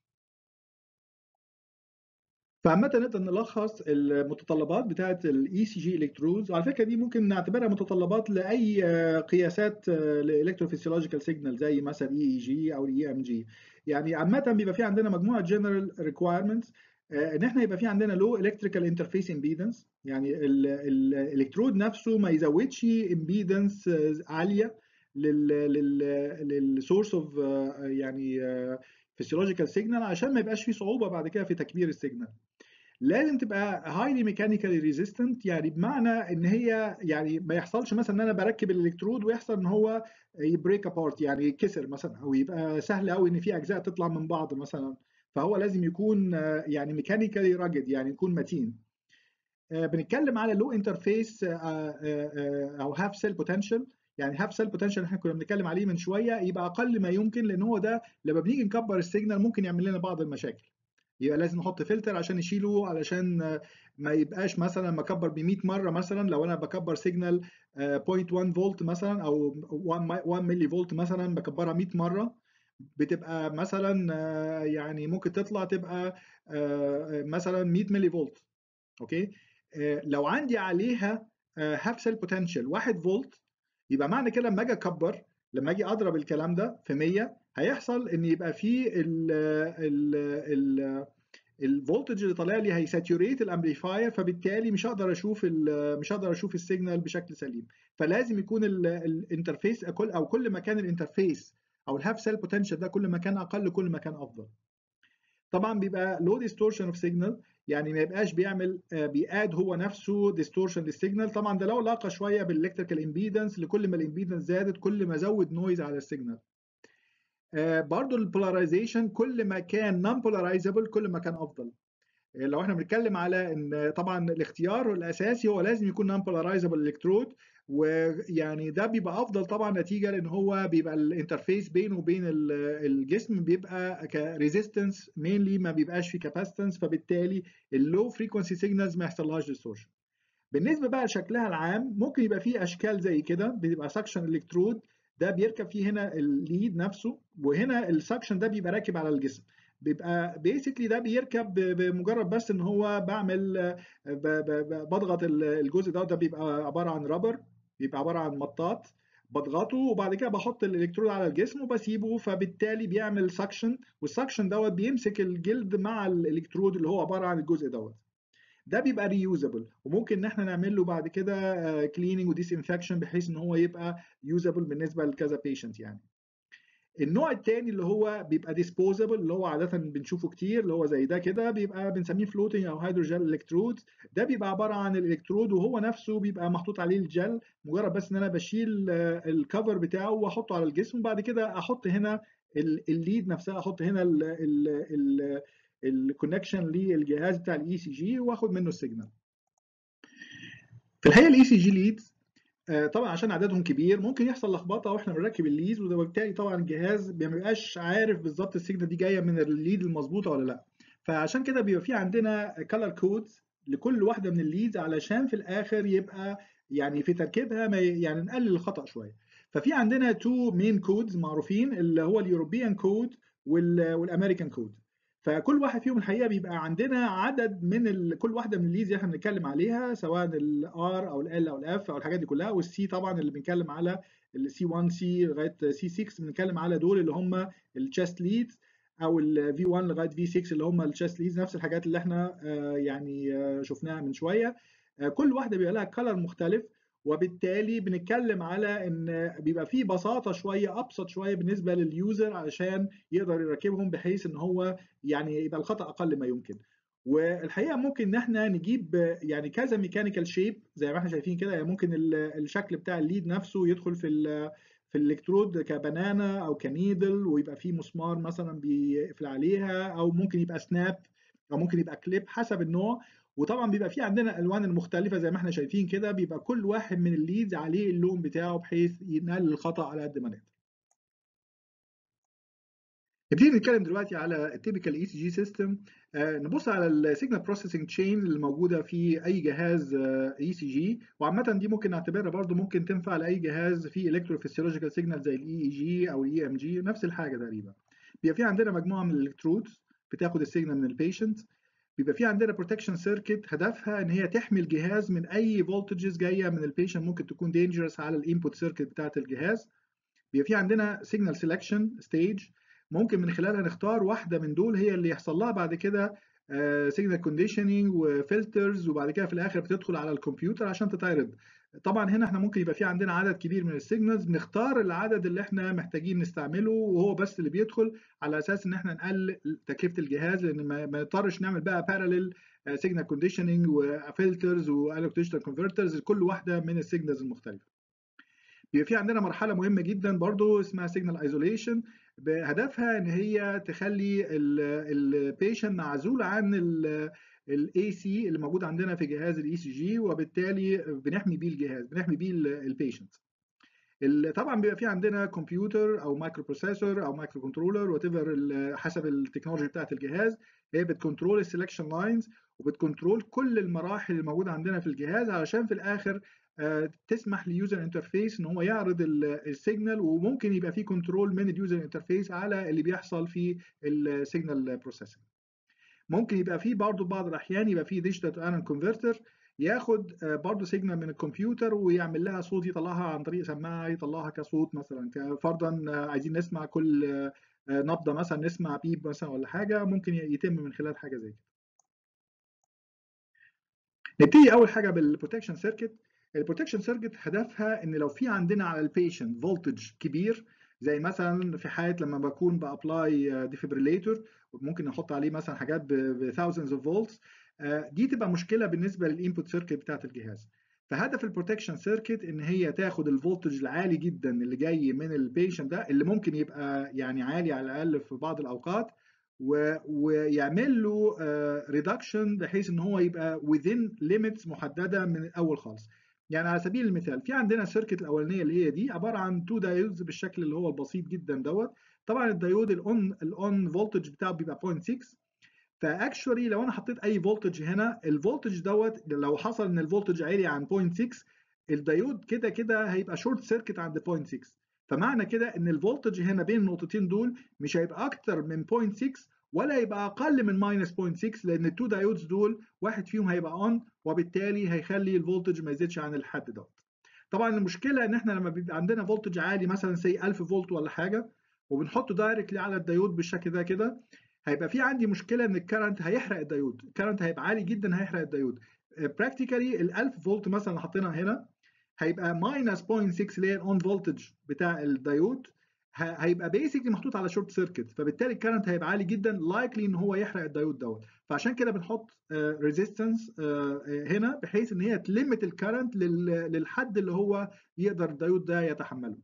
فعامة نقدر نلخص المتطلبات بتاعة الاي سي جي الكترودز وعلى فكرة دي ممكن نعتبرها متطلبات لأي قياسات الالكتروفيسيولوجيكال سيجنال زي مثلا اي اي جي او اي ام جي يعني عامة بيبقى في عندنا مجموعة جنرال ريكوايرمنتس ان احنا يبقى في عندنا لو الكتريكال انترفيس امبيدنس يعني الالكترود نفسه ما يزودش امبيدنس عاليه للسورس اوف يعني فيسيولوجيكال سيجنال عشان ما يبقاش في صعوبه بعد كده في تكبير السيجنال لازم تبقى هايلي ميكانيكالي ريزيستنت يعني بمعنى ان هي يعني ما يحصلش مثلا ان انا بركب الالكترود ويحصل ان هو يبريك ابارت يعني يتكسر مثلا او يبقى سهل قوي ان في اجزاء تطلع من بعض مثلا فهو لازم يكون يعني ميكانيكالي راجد يعني يكون متين بنتكلم على لو انترفيس او هاف سيل بوتنشال يعني هاف سيل بوتنشال احنا كنا بنتكلم عليه من شويه يبقى اقل ما يمكن لان هو ده لما بنيجي نكبر السيجنال ممكن يعمل لنا بعض المشاكل يبقى لازم نحط فلتر عشان نشيله علشان ما يبقاش مثلا ما اكبر ب 100 مره مثلا لو انا بكبر سيجنال 0.1 فولت مثلا او 1 ملي فولت مثلا بكبرها 100 مره بتبقى مثلا يعني ممكن تطلع تبقى مثلا 100 ملي فولت اوكي لو عندي عليها هاف سيل بوتنشال 1 فولت يبقى معنى كده لما اجي اكبر لما اجي اضرب الكلام ده في 100 هيحصل ان يبقى في ال ال ال الفولتج اللي طالع لي هيساتوريت الامبليفاير فبالتالي مش هقدر اشوف مش هقدر اشوف السيجنال بشكل سليم فلازم يكون الانترفيس كل او كل ما كان الانترفيس او الهاف سيل بوتنشال ده كل ما كان اقل كل ما كان افضل طبعا بيبقى لو ديستورشن اوف سيجنال يعني ما يبقاش بيعمل بياد هو نفسه ديستورشن للسيجنال طبعا ده لو لاقى شويه بالالكتريكال امبيدنس لكل ما الامبيدنس زادت كل ما زود نويز على السيجنال برضه البولاريزيشن كل ما كان نون بولارايزابل كل ما كان افضل لو احنا بنتكلم على ان طبعا الاختيار الاساسي هو لازم يكون نون بولارايزابل الكترود ويعني ده بيبقى افضل طبعا نتيجه لان هو بيبقى الانترفيس بينه وبين الجسم بيبقى كريزيستنس مينلي ما بيبقاش في كاباسيتنس فبالتالي اللو فريكونسي سيجنالز ما يحصلهاش ديستورشن بالنسبه بقى لشكلها العام ممكن يبقى فيه اشكال زي كده بيبقى سكشن الكترود ده بيركب فيه هنا الليد نفسه وهنا السكشن ده بيبقى راكب على الجسم بيبقى بيسكلي ده بيركب بمجرد بس ان هو بعمل بضغط الجزء ده ده بيبقى عباره عن رابر بيبقى عباره عن مطاط بضغطه وبعد كده بحط الالكترود على الجسم وبسيبه فبالتالي بيعمل سكشن والسكشن دوت بيمسك الجلد مع الالكترود اللي هو عباره عن الجزء دوت ده بيبقى ريوزابل وممكن ان احنا نعمل له بعد كده كليننج وديس انفكشن بحيث ان هو يبقى يوزابل بالنسبه لكذا بيشنت يعني النوع الثاني اللي هو بيبقى ديسبوزابل اللي هو عاده بنشوفه كتير اللي هو زي ده كده بيبقى بنسميه فلوتنج او هيدروجel الكترود ده بيبقى عباره عن الالكترود وهو نفسه بيبقى محطوط عليه الجل مجرد بس ان انا بشيل الكفر بتاعه واحطه على الجسم وبعد كده احط هنا الليد نفسها احط هنا الكونكشن للجهاز بتاع الاي سي جي واخد منه السيجنال في الحقيقه الاي سي جي ليدز طبعا عشان عددهم كبير ممكن يحصل لخبطه واحنا بنركب الليز وبالتالي طبعا الجهاز ما بيبقاش عارف بالظبط السيجنال دي جايه من الليد المظبوطه ولا لا فعشان كده بيبقى في عندنا كلر كودز لكل واحده من الليدز علشان في الاخر يبقى يعني في تركيبها ما يعني نقلل الخطا شويه ففي عندنا تو مين كودز معروفين اللي هو اليوروبيان كود والامريكان كود فكل واحد فيهم الحقيقه بيبقى عندنا عدد من ال... كل واحده من الليز اللي احنا بنتكلم عليها سواء الار او ال او الاف او الحاجات دي كلها والسي طبعا اللي بنتكلم على السي 1 سي لغايه سي 6 بنتكلم على دول اللي هم التشست ليدز او الفي 1 لغايه في 6 اللي هم التشست ليدز نفس الحاجات اللي احنا يعني شفناها من شويه كل واحده بيبقى لها كلر مختلف وبالتالي بنتكلم على ان بيبقى فيه بساطه شويه ابسط شويه بالنسبه لليوزر علشان يقدر يركبهم بحيث ان هو يعني يبقى الخطا اقل ما يمكن والحقيقه ممكن ان احنا نجيب يعني كذا ميكانيكال شيب زي ما احنا شايفين كده يعني ممكن الشكل بتاع الليد نفسه يدخل في في الالكترود كبنانا او كنيدل ويبقى فيه مسمار مثلا بيقفل عليها او ممكن يبقى سناب او ممكن يبقى كليب حسب النوع وطبعا بيبقى في عندنا الالوان المختلفه زي ما احنا شايفين كده بيبقى كل واحد من الليدز عليه اللون بتاعه بحيث ينقل الخطا على قد ما نقدر نبتدي نتكلم دلوقتي على التيبيكال اي سي جي سيستم نبص على السيجنال بروسيسنج تشين اللي موجوده في اي جهاز اي سي جي وعامه دي ممكن نعتبرها برضو ممكن تنفع لاي جهاز فيه الكتروفيسيولوجيكال سيجنال زي الاي اي جي او الاي ام جي نفس الحاجه تقريبا بيبقى في عندنا مجموعه من الالكترودز بتاخد السيجنال من البيشنت بيبقى في عندنا بروتكشن سيركت هدفها ان هي تحمي الجهاز من اي فولتجز جايه من البيشنت ممكن تكون دينجرس على الانبوت سيركت بتاعه الجهاز بيبقى في عندنا سيجنال سيلكشن ستيج ممكن من خلالها نختار واحده من دول هي اللي يحصل لها بعد كده سيجنال كونديشننج وفلترز وبعد كده في الاخر بتدخل على الكمبيوتر عشان تتعرض طبعا هنا احنا ممكن يبقى في عندنا عدد كبير من السيجنالز بنختار العدد اللي احنا محتاجين نستعمله وهو بس اللي بيدخل على اساس ان احنا نقلل تكلفه الجهاز لان ما نضطرش نعمل بقى باراليل سيجنال كونديشننج وفلترز والكتريشنال كونفرترز لكل واحده من السيجنالز المختلفه بيبقى في عندنا مرحله مهمه جدا برضو اسمها سيجنال ايزوليشن بهدفها ان هي تخلي البيشنت معزول عن الاي سي اللي موجود عندنا في جهاز الاي سي جي وبالتالي بنحمي بيه الجهاز بنحمي بيه البيشنت طبعا بيبقى في عندنا كمبيوتر او مايكرو بروسيسور او مايكرو كنترولر وات حسب التكنولوجي بتاعت الجهاز هي بتكنترول السلكشن لاينز وبتكنترول كل المراحل الموجوده عندنا في الجهاز علشان في الاخر تسمح لليوزر انترفيس ان هو يعرض السيجنال وممكن يبقى في كنترول من اليوزر انترفيس على اللي بيحصل في السيجنال بروسيسنج ممكن يبقى في برضه بعض الاحيان يبقى في ديجيتال تو انالوج كونفرتر ياخد برضه سيجنال من الكمبيوتر ويعمل لها صوت يطلعها عن طريق سماعه يطلعها كصوت مثلا فرضا عايزين نسمع كل نبضه مثلا نسمع بيب مثلا ولا حاجه ممكن يتم من خلال حاجه زي كده نبتدي اول حاجه بالبروتكشن سيركت البروتكشن سيركت هدفها ان لو في عندنا على البيشنت فولتج كبير زي مثلا في حاله لما بكون بابلاي ديفيبريليتور ممكن نحط عليه مثلا حاجات ب thousands اوف فولتس دي تبقى مشكله بالنسبه للانبوت سيركت بتاعت الجهاز فهدف البروتكشن سيركت ان هي تاخد الفولتج العالي جدا اللي جاي من البيشنت ده اللي ممكن يبقى يعني عالي على الاقل في بعض الاوقات ويعمل له ريدكشن بحيث ان هو يبقى within limits محدده من الاول خالص يعني على سبيل المثال في عندنا السيركت الاولانيه اللي هي دي عباره عن تو دايودز بالشكل اللي هو البسيط جدا دوت طبعا الدايود الاون الاون فولتج بتاعه بيبقى 0.6 فاكشولي لو انا حطيت اي فولتج هنا الفولتج دوت لو حصل ان الفولتج عالي عن 0.6 الدايود كده كده هيبقى شورت سيركت عند 0.6 فمعنى كده ان الفولتج هنا بين النقطتين دول مش هيبقى اكتر من 0.6 ولا يبقى اقل من ماينس 0.6 لان التو دايودز دول واحد فيهم هيبقى اون وبالتالي هيخلي الفولتج ما يزيدش عن الحد دوت طبعا المشكله ان احنا لما بيبقى عندنا فولتج عالي مثلا سي 1000 فولت ولا حاجه وبنحطه دايركتلي على الدايود بالشكل ده كده هيبقى في عندي مشكله ان الكرنت هيحرق الدايود الكرنت هيبقى عالي جدا هيحرق الدايود براكتيكالي ال 1000 فولت مثلا اللي حاطينها هنا هيبقى ماينس 0.6 اللي هي الاون فولتج بتاع الدايود هيبقى بيسكلي محطوط على شورت سيركت فبالتالي الكرنت هيبقى عالي جدا لايكلي ان هو يحرق الدايود دوت فعشان كده بنحط ريزيستنس هنا بحيث ان هي تلمت الكرنت للحد اللي هو يقدر الدايود ده يتحمله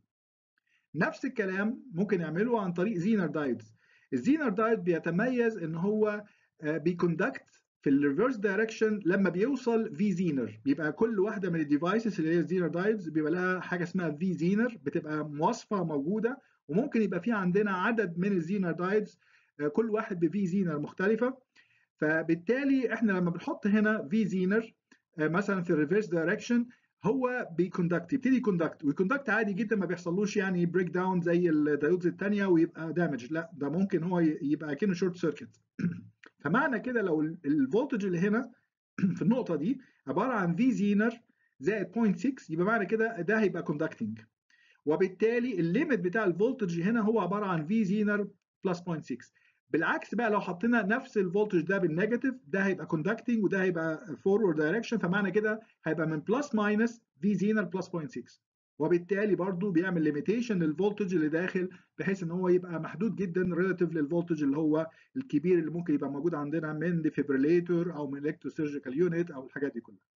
نفس الكلام ممكن نعمله عن طريق زينر دايودز الزينر دايود بيتميز ان هو بيكوندكت في الريفرس دايركشن لما بيوصل في زينر بيبقى كل واحده من الديفايسز اللي هي الزينر دايودز بيبقى لها حاجه اسمها في زينر بتبقى مواصفه موجوده وممكن يبقى في عندنا عدد من الزينر دايودز كل واحد بفي زينر مختلفه فبالتالي احنا لما بنحط هنا في زينر مثلا في الريفرس دايركشن هو بيكوندكت يبتدي يكوندكت ويكوندكت عادي جدا ما بيحصلوش يعني بريك داون زي الدايودز الثانيه ويبقى دامج لا ده ممكن هو يبقى كأنه شورت سيركت فمعنى كده لو الفولتج اللي هنا في النقطه دي عباره عن في زينر زائد 0.6 يبقى معنى كده ده هيبقى كوندكتنج وبالتالي الليميت بتاع الفولتج هنا هو عباره عن في زينر بلس 0.6 بالعكس بقى لو حطينا نفس الفولتج ده بالنيجاتيف ده هيبقى كوندكتنج وده هيبقى فورورد دايركشن فمعنى كده هيبقى من بلس ماينس في زينر بلس 0.6 وبالتالي برضو بيعمل ليميتيشن للفولتج اللي داخل بحيث ان هو يبقى محدود جدا ريلاتيف للفولتج اللي هو الكبير اللي ممكن يبقى موجود عندنا من ديفيبريليتور او من الكتروسيرجيكال يونت او الحاجات دي كلها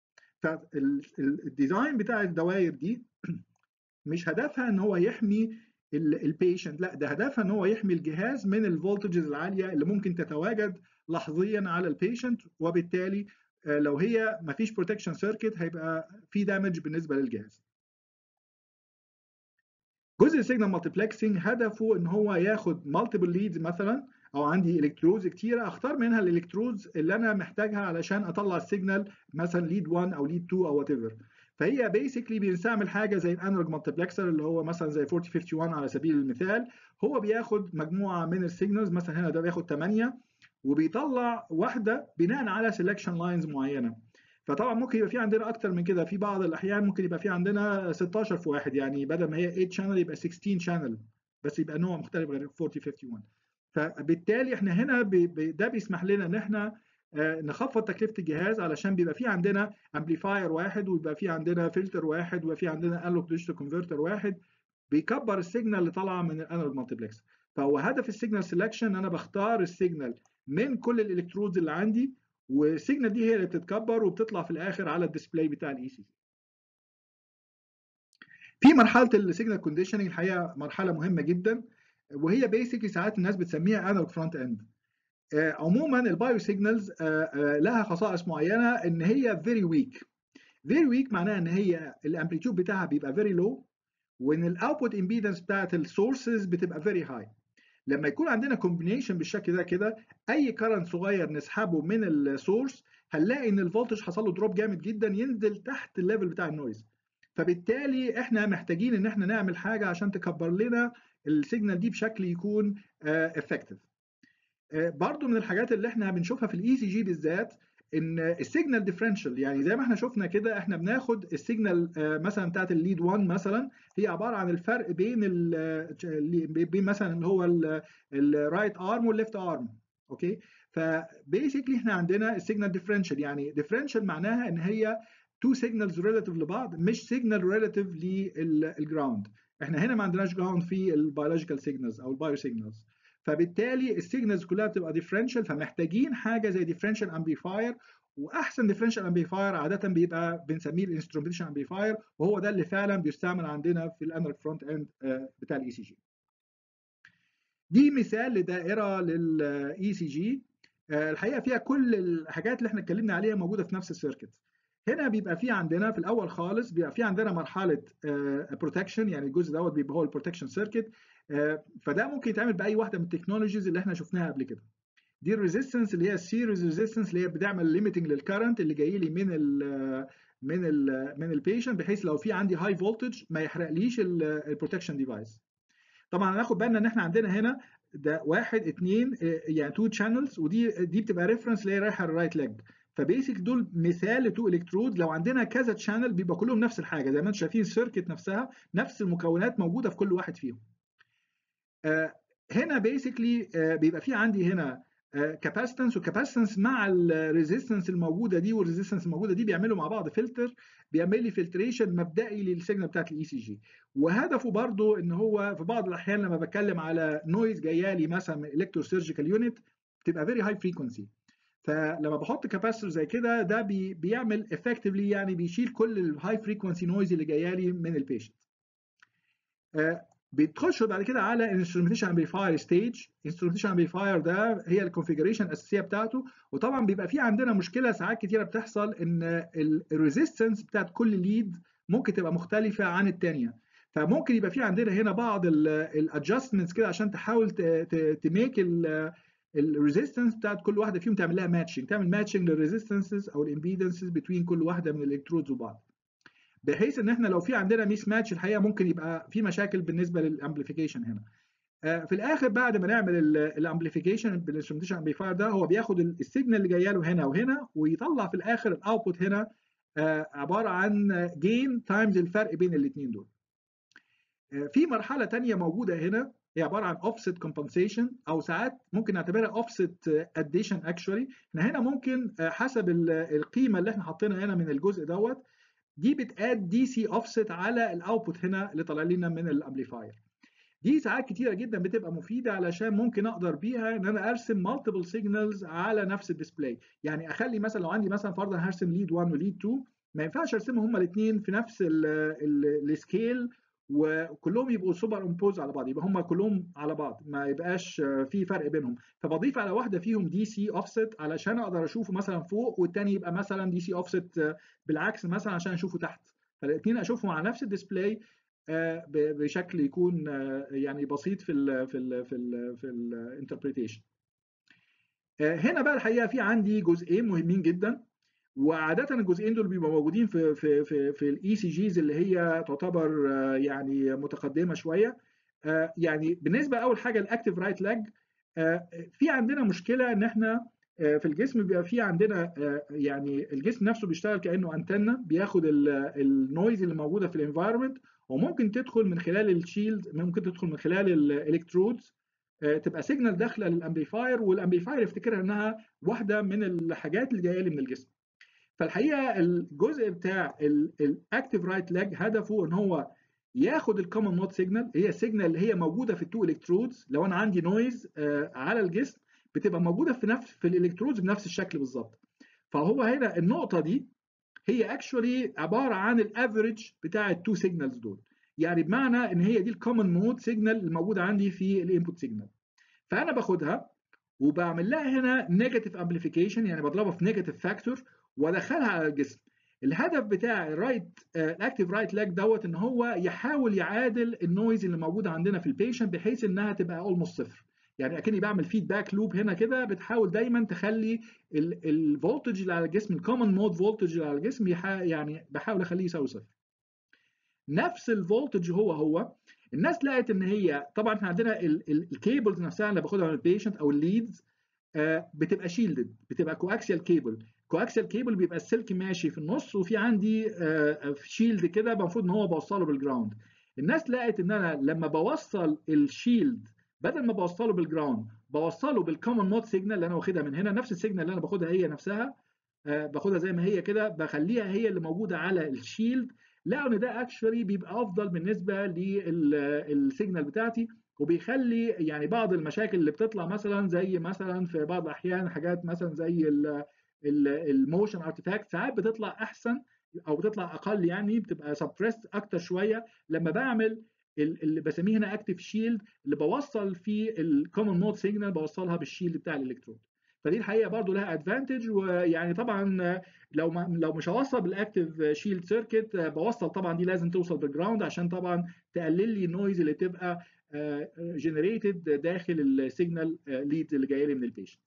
فالديزاين بتاع الدوائر دي مش هدفها ان هو يحمي البيشنت لا ده هدفها ان هو يحمي الجهاز من الفولتجز العاليه اللي ممكن تتواجد لحظيا على البيشنت وبالتالي لو هي ما فيش بروتكشن سيركت هيبقى في دامج بالنسبه للجهاز جزء السيجنال مالتيبلكسنج هدفه ان هو ياخد مالتيبل ليدز مثلا او عندي الكترودز كتيره اختار منها الالكترودز اللي انا محتاجها علشان اطلع السيجنال مثلا ليد 1 او ليد 2 او وات ايفر فهي بيسكلي بنستعمل حاجه زي الانالوج مالتيبلكسر اللي هو مثلا زي 4051 على سبيل المثال هو بياخد مجموعه من السيجنالز مثلا هنا ده بياخد 8 وبيطلع واحده بناء على سelection لاينز معينه فطبعا ممكن يبقى في عندنا اكتر من كده في بعض الاحيان ممكن يبقى في عندنا 16 في واحد يعني بدل ما هي 8 شانل يبقى 16 شانل بس يبقى نوع مختلف غير 4051 فبالتالي احنا هنا بي بي ده بيسمح لنا ان احنا نخفض تكلفه الجهاز علشان بيبقى في عندنا امبليفاير واحد ويبقى في عندنا فلتر واحد ويبقى في عندنا انالوج ديجيتال كونفرتر واحد بيكبر السيجنال اللي طالعه من الانالوج مالتيبلكس فهو هدف السيجنال سelection ان انا بختار السيجنال من كل الالكترودز اللي عندي والسيجنال دي هي اللي بتتكبر وبتطلع في الاخر على الديسبلاي بتاع الاي سي في مرحله السيجنال كونديشننج الحقيقه مرحله مهمه جدا وهي بيسكلي ساعات الناس بتسميها انالوج فرونت اند عموما البايو سيجنالز لها خصائص معينه ان هي فيري ويك فيري ويك معناها ان هي الامبليتيود بتاعها بيبقى فيري لو وان الاوتبوت امبيدنس بتاعت السورسز بتبقى فيري هاي لما يكون عندنا كومبينيشن بالشكل ده كده اي كرنت صغير نسحبه من السورس هنلاقي ان الفولتج حصل له دروب جامد جدا ينزل تحت الليفل بتاع النويز فبالتالي احنا محتاجين ان احنا نعمل حاجه عشان تكبر لنا السيجنال دي بشكل يكون افكتيف برضو من الحاجات اللي احنا بنشوفها في الاي سي جي بالذات ان السيجنال ديفرنشال يعني زي ما احنا شفنا كده احنا بناخد السيجنال مثلا بتاعت الليد 1 مثلا هي عباره عن الفرق بين ال بين مثلا اللي هو الرايت ارم والليفت ارم اوكي فبيسكلي احنا عندنا السيجنال ديفرنشال يعني ديفرنشال معناها ان هي تو سيجنالز ريلاتيف لبعض مش سيجنال ريلاتيف للجراوند احنا هنا ما عندناش جراوند في البيولوجيكال سيجنالز او البايو سيجنالز فبالتالي السيجنالز كلها بتبقى ديفرنشال فمحتاجين حاجه زي ديفرنشال امبليفاير واحسن ديفرنشال امبليفاير عاده بيبقى بنسميه الانسترومنتيشن امبليفاير وهو ده اللي فعلا بيستعمل عندنا في الانالوج فرونت اند بتاع الاي سي جي دي مثال لدائره للاي سي جي الحقيقه فيها كل الحاجات اللي احنا اتكلمنا عليها موجوده في نفس السيركت هنا بيبقى في عندنا في الاول خالص بيبقى في عندنا مرحله بروتكشن يعني الجزء دوت بيبقى هو البروتكشن سيركت فده ممكن يتعمل باي واحده من التكنولوجيز اللي احنا شفناها قبل كده دي الريزيستنس اللي هي السيريز ريزيستنس اللي هي بتعمل ليميتنج للكرنت اللي جاي لي من ال من ال من البيشنت بحيث لو في عندي هاي فولتج ما يحرقليش البروتكشن ديفايس طبعا هناخد بالنا ان احنا عندنا هنا ده واحد اثنين يعني تو شانلز ودي دي بتبقى ريفرنس اللي هي رايحه للرايت ليج فبيسك دول مثال لتو الكترود لو عندنا كذا شانل بيبقى كلهم نفس الحاجه زي ما انتم شايفين السيركت نفسها نفس المكونات موجوده في كل واحد فيهم آه هنا بيسكلي آه بيبقى في عندي هنا كاباسيتنس وكاباسيتنس مع الريزيستنس الموجوده دي والريزيستنس الموجوده دي بيعملوا مع بعض فلتر بيعمل لي فلتريشن مبدئي للسيجنال بتاعت الاي سي جي وهدفه برضو ان هو في بعض الاحيان لما بتكلم على نويز جايه لي مثلا من الكترو سيرجيكال يونت بتبقى فيري هاي فريكونسي فلما بحط كاباسيتور زي كده ده بي بيعمل افكتفلي يعني بيشيل كل الهاي فريكونسي نويز اللي جايه لي من البيشنت آه بتخش بعد كده على الانسترومنتيشن امبليفاير ستيج الانسترومنتيشن امبليفاير ده هي الكونفيجريشن الاساسيه بتاعته وطبعا بيبقى في عندنا مشكله ساعات كتيره بتحصل ان الريزيستنس بتاعت كل ليد ممكن تبقى مختلفه عن الثانيه فممكن يبقى في عندنا هنا بعض الادجستمنتس كده عشان تحاول تميك الريزيستنس بتاعت كل واحده فيهم تعمل لها ماتشنج تعمل ماتشنج للريزيستنسز او الامبيدنسز بين كل واحده من الالكترودز وبعض بحيث ان احنا لو في عندنا ميس ماتش الحقيقه ممكن يبقى في مشاكل بالنسبه للامبليفيكيشن هنا في الاخر بعد ما نعمل الامبليفيكيشن بالانسترومنتيشن امبليفاير ده هو بياخد السيجنال اللي جايه له هنا وهنا ويطلع في الاخر الاوتبوت هنا عباره عن جين تايمز الفرق بين الاثنين دول في مرحله ثانيه موجوده هنا هي عباره عن اوفست كومبنسيشن او ساعات ممكن نعتبرها اوفست اديشن اكشولي احنا هنا ممكن حسب القيمه اللي احنا حاطينها هنا من الجزء دوت دي بتاد دي سي اوفست على الاوتبوت هنا اللي طالع لنا من الامبليفاير دي ساعات كتيره جدا بتبقى مفيده علشان ممكن اقدر بيها ان انا ارسم مالتيبل سيجنالز على نفس الديسبلاي يعني اخلي مثلا لو عندي مثلا فرضا هرسم ليد 1 وليد 2 ما ينفعش ارسمهم هما الاثنين في نفس السكيل وكلهم يبقوا سوبر امبوز على بعض يبقى هم كلهم على بعض ما يبقاش في فرق بينهم فبضيف على واحده فيهم دي سي اوفست علشان اقدر اشوفه مثلا فوق والتاني يبقى مثلا دي سي اوفست بالعكس مثلا عشان اشوفه تحت فالاثنين اشوفهم على نفس الديسبلاي بشكل يكون يعني بسيط في ال في ال في ال في الانتربريتيشن هنا بقى الحقيقه في عندي جزئين مهمين جدا وعاده الجزئين دول بيبقوا موجودين في في في في الاي سي جيز اللي هي تعتبر يعني متقدمه شويه يعني بالنسبه اول حاجه الاكتيف رايت لاج في عندنا مشكله ان احنا في الجسم بيبقى في عندنا يعني الجسم نفسه بيشتغل كانه انتنه بياخد النويز اللي موجوده في الانفايرمنت وممكن تدخل من خلال الشيلد ممكن تدخل من خلال الالكترودز تبقى سيجنال داخله للامبليفاير والامبليفاير يفتكرها انها واحده من الحاجات اللي جايه لي من الجسم فالحقيقه الجزء بتاع الاكتيف رايت لاج هدفه ان هو ياخد الكومن مود سيجنال هي السيجنال اللي هي موجوده في التو الكترودز لو انا عندي نويز على الجسم بتبقى موجوده في نفس في الالكترودز بنفس الشكل بالظبط فهو هنا النقطه دي هي اكشولي عباره عن الافريج بتاع التو سيجنالز دول يعني بمعنى ان هي دي الكومن مود سيجنال الموجوده عندي في الانبوت سيجنال فانا باخدها وبعمل لها هنا نيجاتيف امبليفيكيشن يعني بضربها في نيجاتيف فاكتور وادخلها على الجسم الهدف بتاع الرايت الاكتيف رايت لاج دوت ان هو يحاول يعادل النويز اللي موجوده عندنا في البيشنت بحيث انها تبقى اولموست صفر يعني اكني بعمل فيدباك لوب هنا كده بتحاول دايما تخلي الفولتج اللي على الجسم الكومن مود فولتج اللي على الجسم يعني بحاول اخليه يساوي صفر نفس الفولتج هو هو الناس لقت ان هي طبعا احنا عندنا الكيبلز نفسها اللي باخدها من البيشنت او الليدز بتبقى شيلدد بتبقى كواكسيال كيبل كواكسيال كيبل بيبقى السلك ماشي في النص وفي عندي شيلد كده المفروض ان هو بوصله بالجراوند الناس لقت ان انا لما بوصل الشيلد بدل ما بوصله بالجراوند بوصله بالكومن مود سيجنال اللي انا واخدها من هنا نفس السيجنال اللي انا باخدها هي نفسها باخدها زي ما هي كده بخليها هي اللي موجوده على الشيلد لقوا ان ده اكشولي بيبقى افضل بالنسبه للسيجنال بتاعتي وبيخلي يعني بعض المشاكل اللي بتطلع مثلا زي مثلا في بعض الاحيان حاجات مثلا زي الموشن ارتفاكت ساعات بتطلع احسن او بتطلع اقل يعني بتبقى سبريست اكتر شويه لما بعمل اللي بسميه هنا اكتف شيلد اللي بوصل فيه الكومن مود سيجنال بوصلها بالشيلد بتاع الالكترود فدي الحقيقه برضو لها ادفانتج ويعني طبعا لو ما لو مش هوصل بالاكتف شيلد سيركت بوصل طبعا دي لازم توصل بالجراوند عشان طبعا تقلل لي النويز اللي تبقى جنريتد داخل السيجنال ليد اللي جايه لي من البيشنت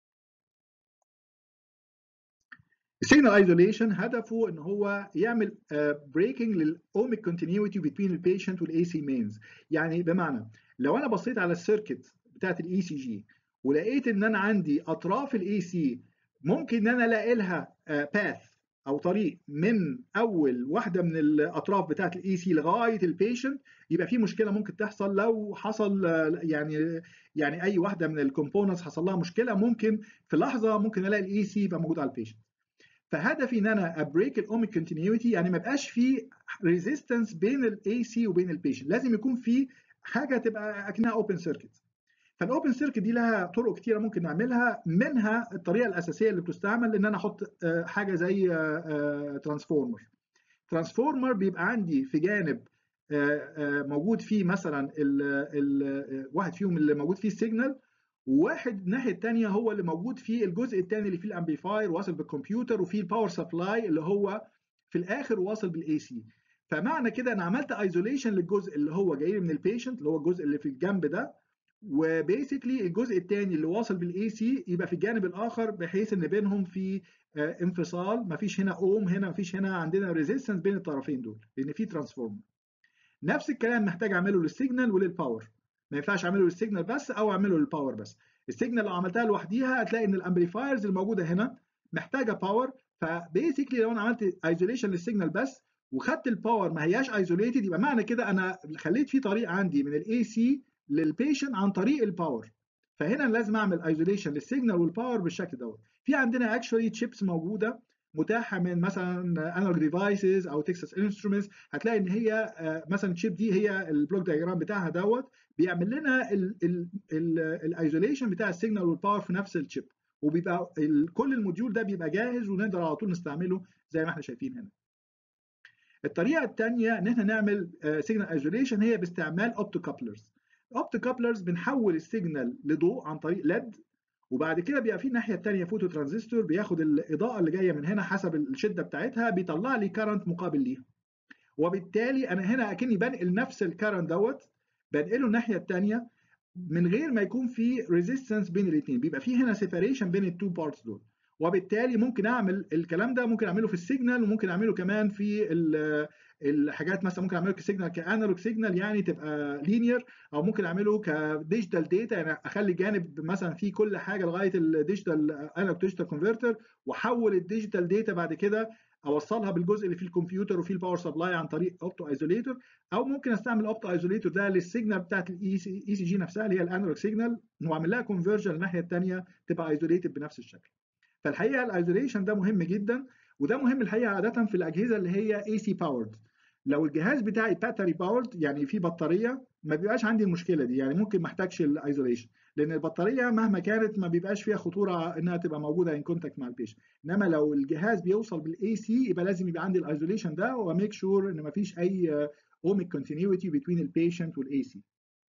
السيجنال ايزوليشن هدفه ان هو يعمل بريكنج للاوميك كونتينيوتي بين البيشنت والاي سي مينز يعني بمعنى لو انا بصيت على السيركت بتاعت الاي سي جي ولقيت ان انا عندي اطراف الاي سي ممكن ان انا الاقي لها باث او طريق من اول واحده من الاطراف بتاعت الاي سي لغايه البيشنت يبقى في مشكله ممكن تحصل لو حصل يعني يعني اي واحده من الكومبوننتس حصل لها مشكله ممكن في لحظه ممكن الاقي الاي سي يبقى موجود على البيشنت فهدفي ان انا ابريك الاوميك كونتينيوتي يعني ما يبقاش في ريزيستنس بين الاي سي وبين البيشنت لازم يكون في حاجه تبقى اكنها اوبن سيركت فالاوبن سيركت دي لها طرق كتيره ممكن نعملها منها الطريقه الاساسيه اللي بتستعمل ان انا احط حاجه زي ترانسفورمر ترانسفورمر بيبقى عندي في جانب موجود فيه مثلا ال ال واحد فيهم اللي موجود فيه السيجنال وواحد الناحيه الثانيه هو اللي موجود فيه الجزء الثاني اللي فيه الامبليفاير واصل بالكمبيوتر وفيه الباور سبلاي اللي هو في الاخر واصل بالاي سي فمعنى كده انا عملت ايزوليشن للجزء اللي هو جاي لي من البيشنت اللي هو الجزء اللي في الجنب ده وبيسكلي الجزء الثاني اللي واصل بالاي سي يبقى في الجانب الاخر بحيث ان بينهم في انفصال مفيش هنا اوم هنا مفيش هنا عندنا ريزيستنس بين الطرفين دول لان في ترانسفورمر نفس الكلام محتاج اعمله للسيجنال وللباور ما ينفعش اعمله للسيجنال بس او اعمله للباور بس السيجنال لو عملتها لوحديها هتلاقي ان الامبليفايرز الموجوده هنا محتاجه باور فبيسكلي لو انا عملت ايزوليشن للسيجنال بس وخدت الباور ما هياش ايزوليتد يبقى معنى كده انا خليت في طريق عندي من الاي سي للبيشنت عن طريق الباور فهنا لازم اعمل ايزوليشن للسيجنال والباور بالشكل دوت في عندنا اكشولي تشيبس موجوده متاحه من مثلا انالوج ديفايسز او تكساس انسترومنتس هتلاقي ان هي مثلا الشيب دي هي البلوك دايجرام بتاعها دوت بيعمل لنا الايزوليشن بتاع السيجنال والباور في نفس الشيب وبيبقى كل الموديول ده بيبقى جاهز ونقدر على طول نستعمله زي ما احنا شايفين هنا الطريقه الثانيه ان احنا نعمل سيجنال ايزوليشن هي باستعمال اوبتو كابلرز الاوبتو كابلرز بنحول السيجنال لضوء عن طريق ليد وبعد كده بيبقى في الناحيه الثانيه فوتو ترانزستور بياخد الاضاءه اللي جايه من هنا حسب الشده بتاعتها بيطلع لي كارنت مقابل ليها وبالتالي انا هنا اكني بنقل نفس الكرنت دوت بنقله الناحيه الثانيه من غير ما يكون في ريزيستنس بين الاثنين بيبقى في هنا سيبريشن بين التو بارتس دول وبالتالي ممكن اعمل الكلام ده ممكن اعمله في السيجنال وممكن اعمله كمان في الحاجات مثلا ممكن اعمله كسيجنال كانالوج سيجنال يعني تبقى لينير او ممكن اعمله كديجيتال داتا يعني اخلي جانب مثلا فيه كل حاجه لغايه الديجيتال انالوج ديجيتال كونفرتر واحول الديجيتال داتا بعد كده اوصلها بالجزء اللي فيه الكمبيوتر وفيه الباور سبلاي عن طريق اوبتو ايزوليتور او ممكن استعمل اوبتو ايزوليتور ده للسيجنال بتاعت الاي سي جي نفسها اللي هي الانالوج سيجنال واعمل لها كونفرجن الناحيه الثانيه تبقى ايزوليتد بنفس الشكل فالحقيقه الايزوليشن ده مهم جدا وده مهم الحقيقه عاده في الاجهزه اللي هي اي سي باورد لو الجهاز بتاعي باتري باورد يعني في بطاريه ما بيبقاش عندي المشكله دي يعني ممكن ما احتاجش الايزوليشن لان البطاريه مهما كانت ما بيبقاش فيها خطوره انها تبقى موجوده ان كونتاكت مع البيشنت انما لو الجهاز بيوصل بالاي سي يبقى لازم يبقى عندي الايزوليشن ده وميك شور ان ما فيش اي اوميك كونتينيوتي بين البيشنت والاي سي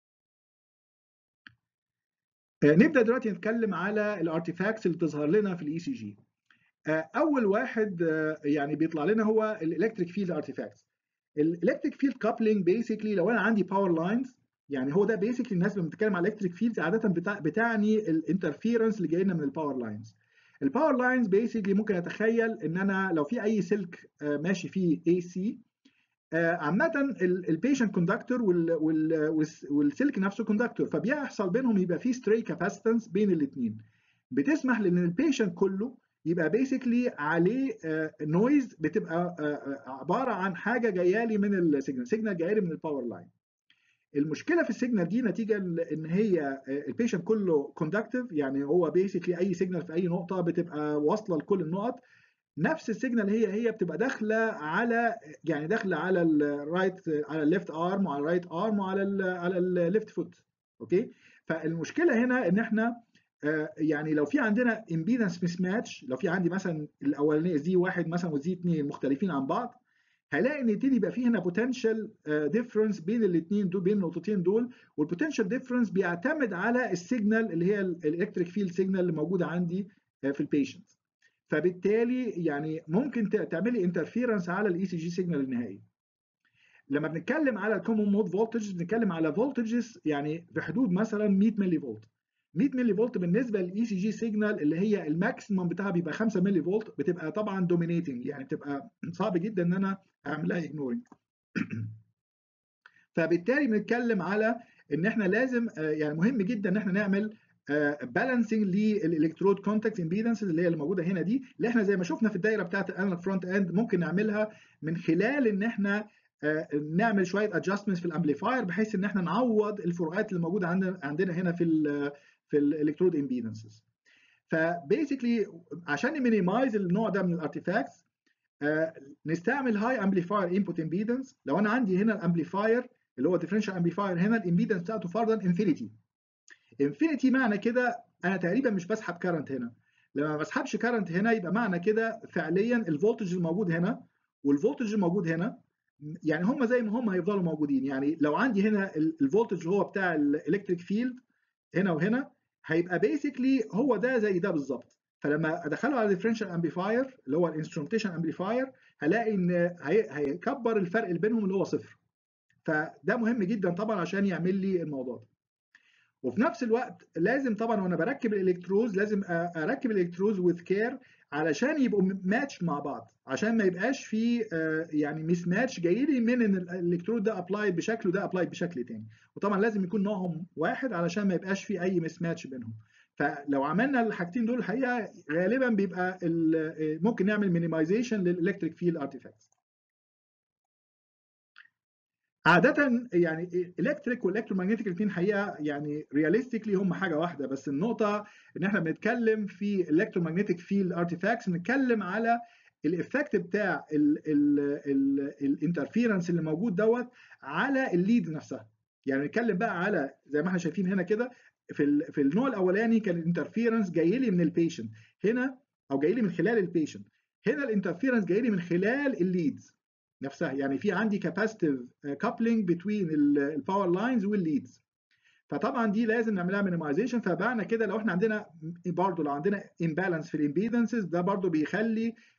نبدا دلوقتي نتكلم على الارتيفاكتس اللي بتظهر لنا في الاي سي جي اول واحد يعني بيطلع لنا هو الالكتريك فيلد ارتيفاكتس الالكتريك فيلد كابلنج بيسكلي لو انا عندي باور لاينز يعني هو ده بيسكلي الناس لما بتتكلم على الكتريك فيلدز عاده بتاع بتعني الانترفيرنس اللي جاي لنا من الباور لاينز الباور لاينز بيسكلي ممكن اتخيل ان انا لو في اي سلك ماشي فيه اي سي عامة البيشنت كوندكتور والسلك نفسه كوندكتور فبيحصل بينهم يبقى في ستري كاباسيتنس بين الاثنين بتسمح لان البيشنت كله يبقى بيسكلي عليه نويز بتبقى عباره عن حاجه جايه لي من السيجنال سيجنال جايه لي من الباور لاين المشكله في السيجنال دي نتيجه ان هي البيشنت كله كوندكتيف يعني هو بيسكلي اي سيجنال في اي نقطه بتبقى واصله لكل النقط نفس السيجنال هي هي بتبقى داخله على يعني داخله على الرايت على الليفت ارم وعلى الرايت ارم وعلى ال على الليفت فوت اوكي فالمشكله هنا ان احنا يعني لو في عندنا امبيدنس مس ماتش لو في عندي مثلا الاولانيه زي واحد مثلا وزي اثنين مختلفين عن بعض هلاقي ان يبتدي يبقى في هنا بوتنشال ديفرنس بين الاثنين دول بين النقطتين دول والبوتنشال ديفرنس بيعتمد على السيجنال اللي هي الالكتريك فيلد سيجنال اللي موجوده عندي في البيشنت فبالتالي يعني ممكن تعملي انترفيرنس على الاي سي جي سيجنال النهائي لما بنتكلم على الكومون مود فولتج بنتكلم على فولتجز يعني في حدود مثلا 100 ملي فولت 100 ملي فولت بالنسبه للاي سي جي سيجنال اللي هي الماكسيمم بتاعها بيبقى 5 ملي فولت بتبقى طبعا دومينيتنج يعني بتبقى صعب جدا ان انا اعمل لها اجنورنج فبالتالي بنتكلم على ان احنا لازم يعني مهم جدا ان احنا نعمل بالانسنج للالكترود كونتاكت امبيدنس اللي هي اللي موجوده هنا دي اللي احنا زي ما شفنا في الدايره بتاعت الانالوج فرونت اند ممكن نعملها من خلال ان احنا نعمل شويه ادجستمنتس في الامبليفاير بحيث ان احنا نعوض الفروقات اللي موجوده عندنا عندنا هنا في ال في الالكترود امبيدنسز فبيسكلي عشان نمينيمايز النوع ده من الارتيفاكتس نستعمل هاي امبليفاير انبوت امبيدنس لو انا عندي هنا الامبليفاير اللي هو ديفرنشال امبليفاير هنا الامبيدنس بتاعته فرضا انفينيتي انفينيتي معنى كده انا تقريبا مش بسحب كارنت هنا لما ما بسحبش كارنت هنا يبقى معنى كده فعليا الفولتج الموجود هنا والفولتج الموجود هنا يعني هم زي ما هم هيفضلوا موجودين يعني لو عندي هنا الفولتج هو بتاع الالكتريك فيلد هنا وهنا هيبقى بيسكلي هو ده زي ده بالظبط فلما ادخله على ديفرنشال امبليفاير اللي هو الانسترومنتيشن امبليفاير هلاقي ان هيكبر الفرق اللي بينهم اللي هو صفر فده مهم جدا طبعا عشان يعمل لي الموضوع ده وفي نفس الوقت لازم طبعا وانا بركب الالكتروز لازم اركب الالكتروز وذ كير علشان يبقوا ماتش مع بعض عشان ما يبقاش في يعني ميس ماتش جاي لي من ان الالكترود ده ابلايد بشكل وده ابلايد بشكل تاني وطبعا لازم يكون نوعهم واحد علشان ما يبقاش في اي ميس ماتش بينهم فلو عملنا الحاجتين دول الحقيقه غالبا بيبقى ممكن نعمل مينيمايزيشن للالكتريك فيلد ارتيفاكتس عادة يعني الكتريك والالكترومagnetic الاثنين حقيقة يعني رياليستيكلي هم حاجة واحدة بس النقطة ان احنا بنتكلم في الالكترومagnetic فيلد ارتيفاكتس بنتكلم على الافكت بتاع الانترفيرنس اللي موجود دوت على الليد نفسها يعني نتكلم بقى على زي ما احنا شايفين هنا كده في في النوع الاولاني كان الانترفيرنس جاي لي من البيشنت هنا او جاي لي من خلال البيشنت هنا الانترفيرنس جاي لي من خلال الليدز نفسها يعني في عندي كاباسيتيف كابلنج بتوين الباور لاينز والليدز فطبعا دي لازم نعملها مينيمايزيشن فبعنا كده لو احنا عندنا برضه لو عندنا امبالانس في الامبيدنسز ده برضه بيخلي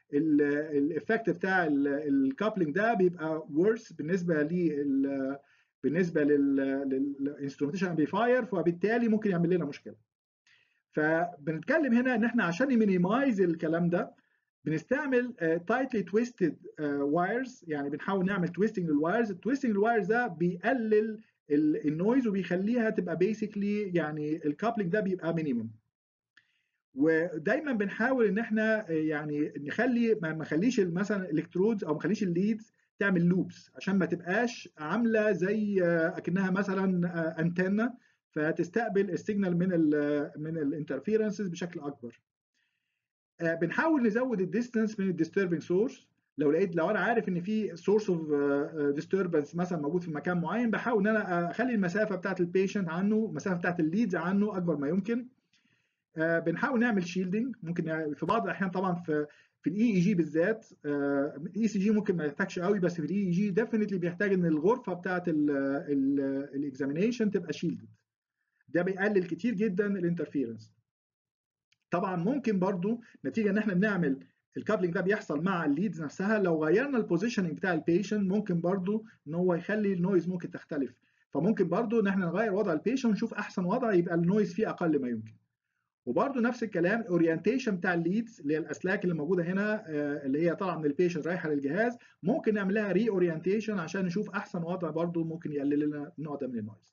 الايفكت بتاع الكابلنج ده بيبقى ورس بالنسبه لل بالنسبه للانسترومنتيشن امبليفاير فبالتالي ممكن يعمل لنا مشكله فبنتكلم هنا ان احنا عشان نمينيمايز الكلام ده بنستعمل تايتلي تويستد وايرز يعني بنحاول نعمل تويستنج للوايرز التويستنج للوايرز ده بيقلل النويز وبيخليها تبقى بيسكلي يعني الكابلنج ده بيبقى مينيمم ودايما بنحاول ان احنا يعني نخلي ما نخليش مثلا الالكترودز او ما نخليش الليدز تعمل لوبس عشان ما تبقاش عامله زي اكنها مثلا انتنه فتستقبل السيجنال من ال من الانترفيرنسز بشكل اكبر بنحاول نزود الديستانس من الديستربنج سورس لو لقيت لو انا عارف ان في سورس اوف ديستربنس مثلا موجود في مكان معين بحاول ان انا اخلي المسافه بتاعت البيشنت عنه المسافه بتاعت الليدز عنه اكبر ما يمكن بنحاول نعمل شيلدنج ممكن في بعض الاحيان طبعا في في الاي اي جي بالذات الاي سي جي ممكن ما يحتاجش قوي بس في الاي اي جي ديفينتلي بيحتاج ان الغرفه بتاعت الاكزامينيشن تبقى شيلدد ده بيقلل كتير جدا الانترفيرنس طبعا ممكن برضو نتيجه ان احنا بنعمل الكابلنج ده بيحصل مع الليدز نفسها لو غيرنا البوزيشننج بتاع البيشنت ممكن برضو ان هو يخلي النويز ممكن تختلف فممكن برضو ان احنا نغير وضع البيشنت ونشوف احسن وضع يبقى النويز فيه اقل ما يمكن وبرده نفس الكلام الاورينتيشن بتاع الليدز اللي هي الاسلاك اللي موجوده هنا اللي هي طالعه من البيشنت رايحه للجهاز ممكن نعمل لها ري اورينتيشن عشان نشوف احسن وضع برده ممكن يقلل لنا النوع ده من النويز.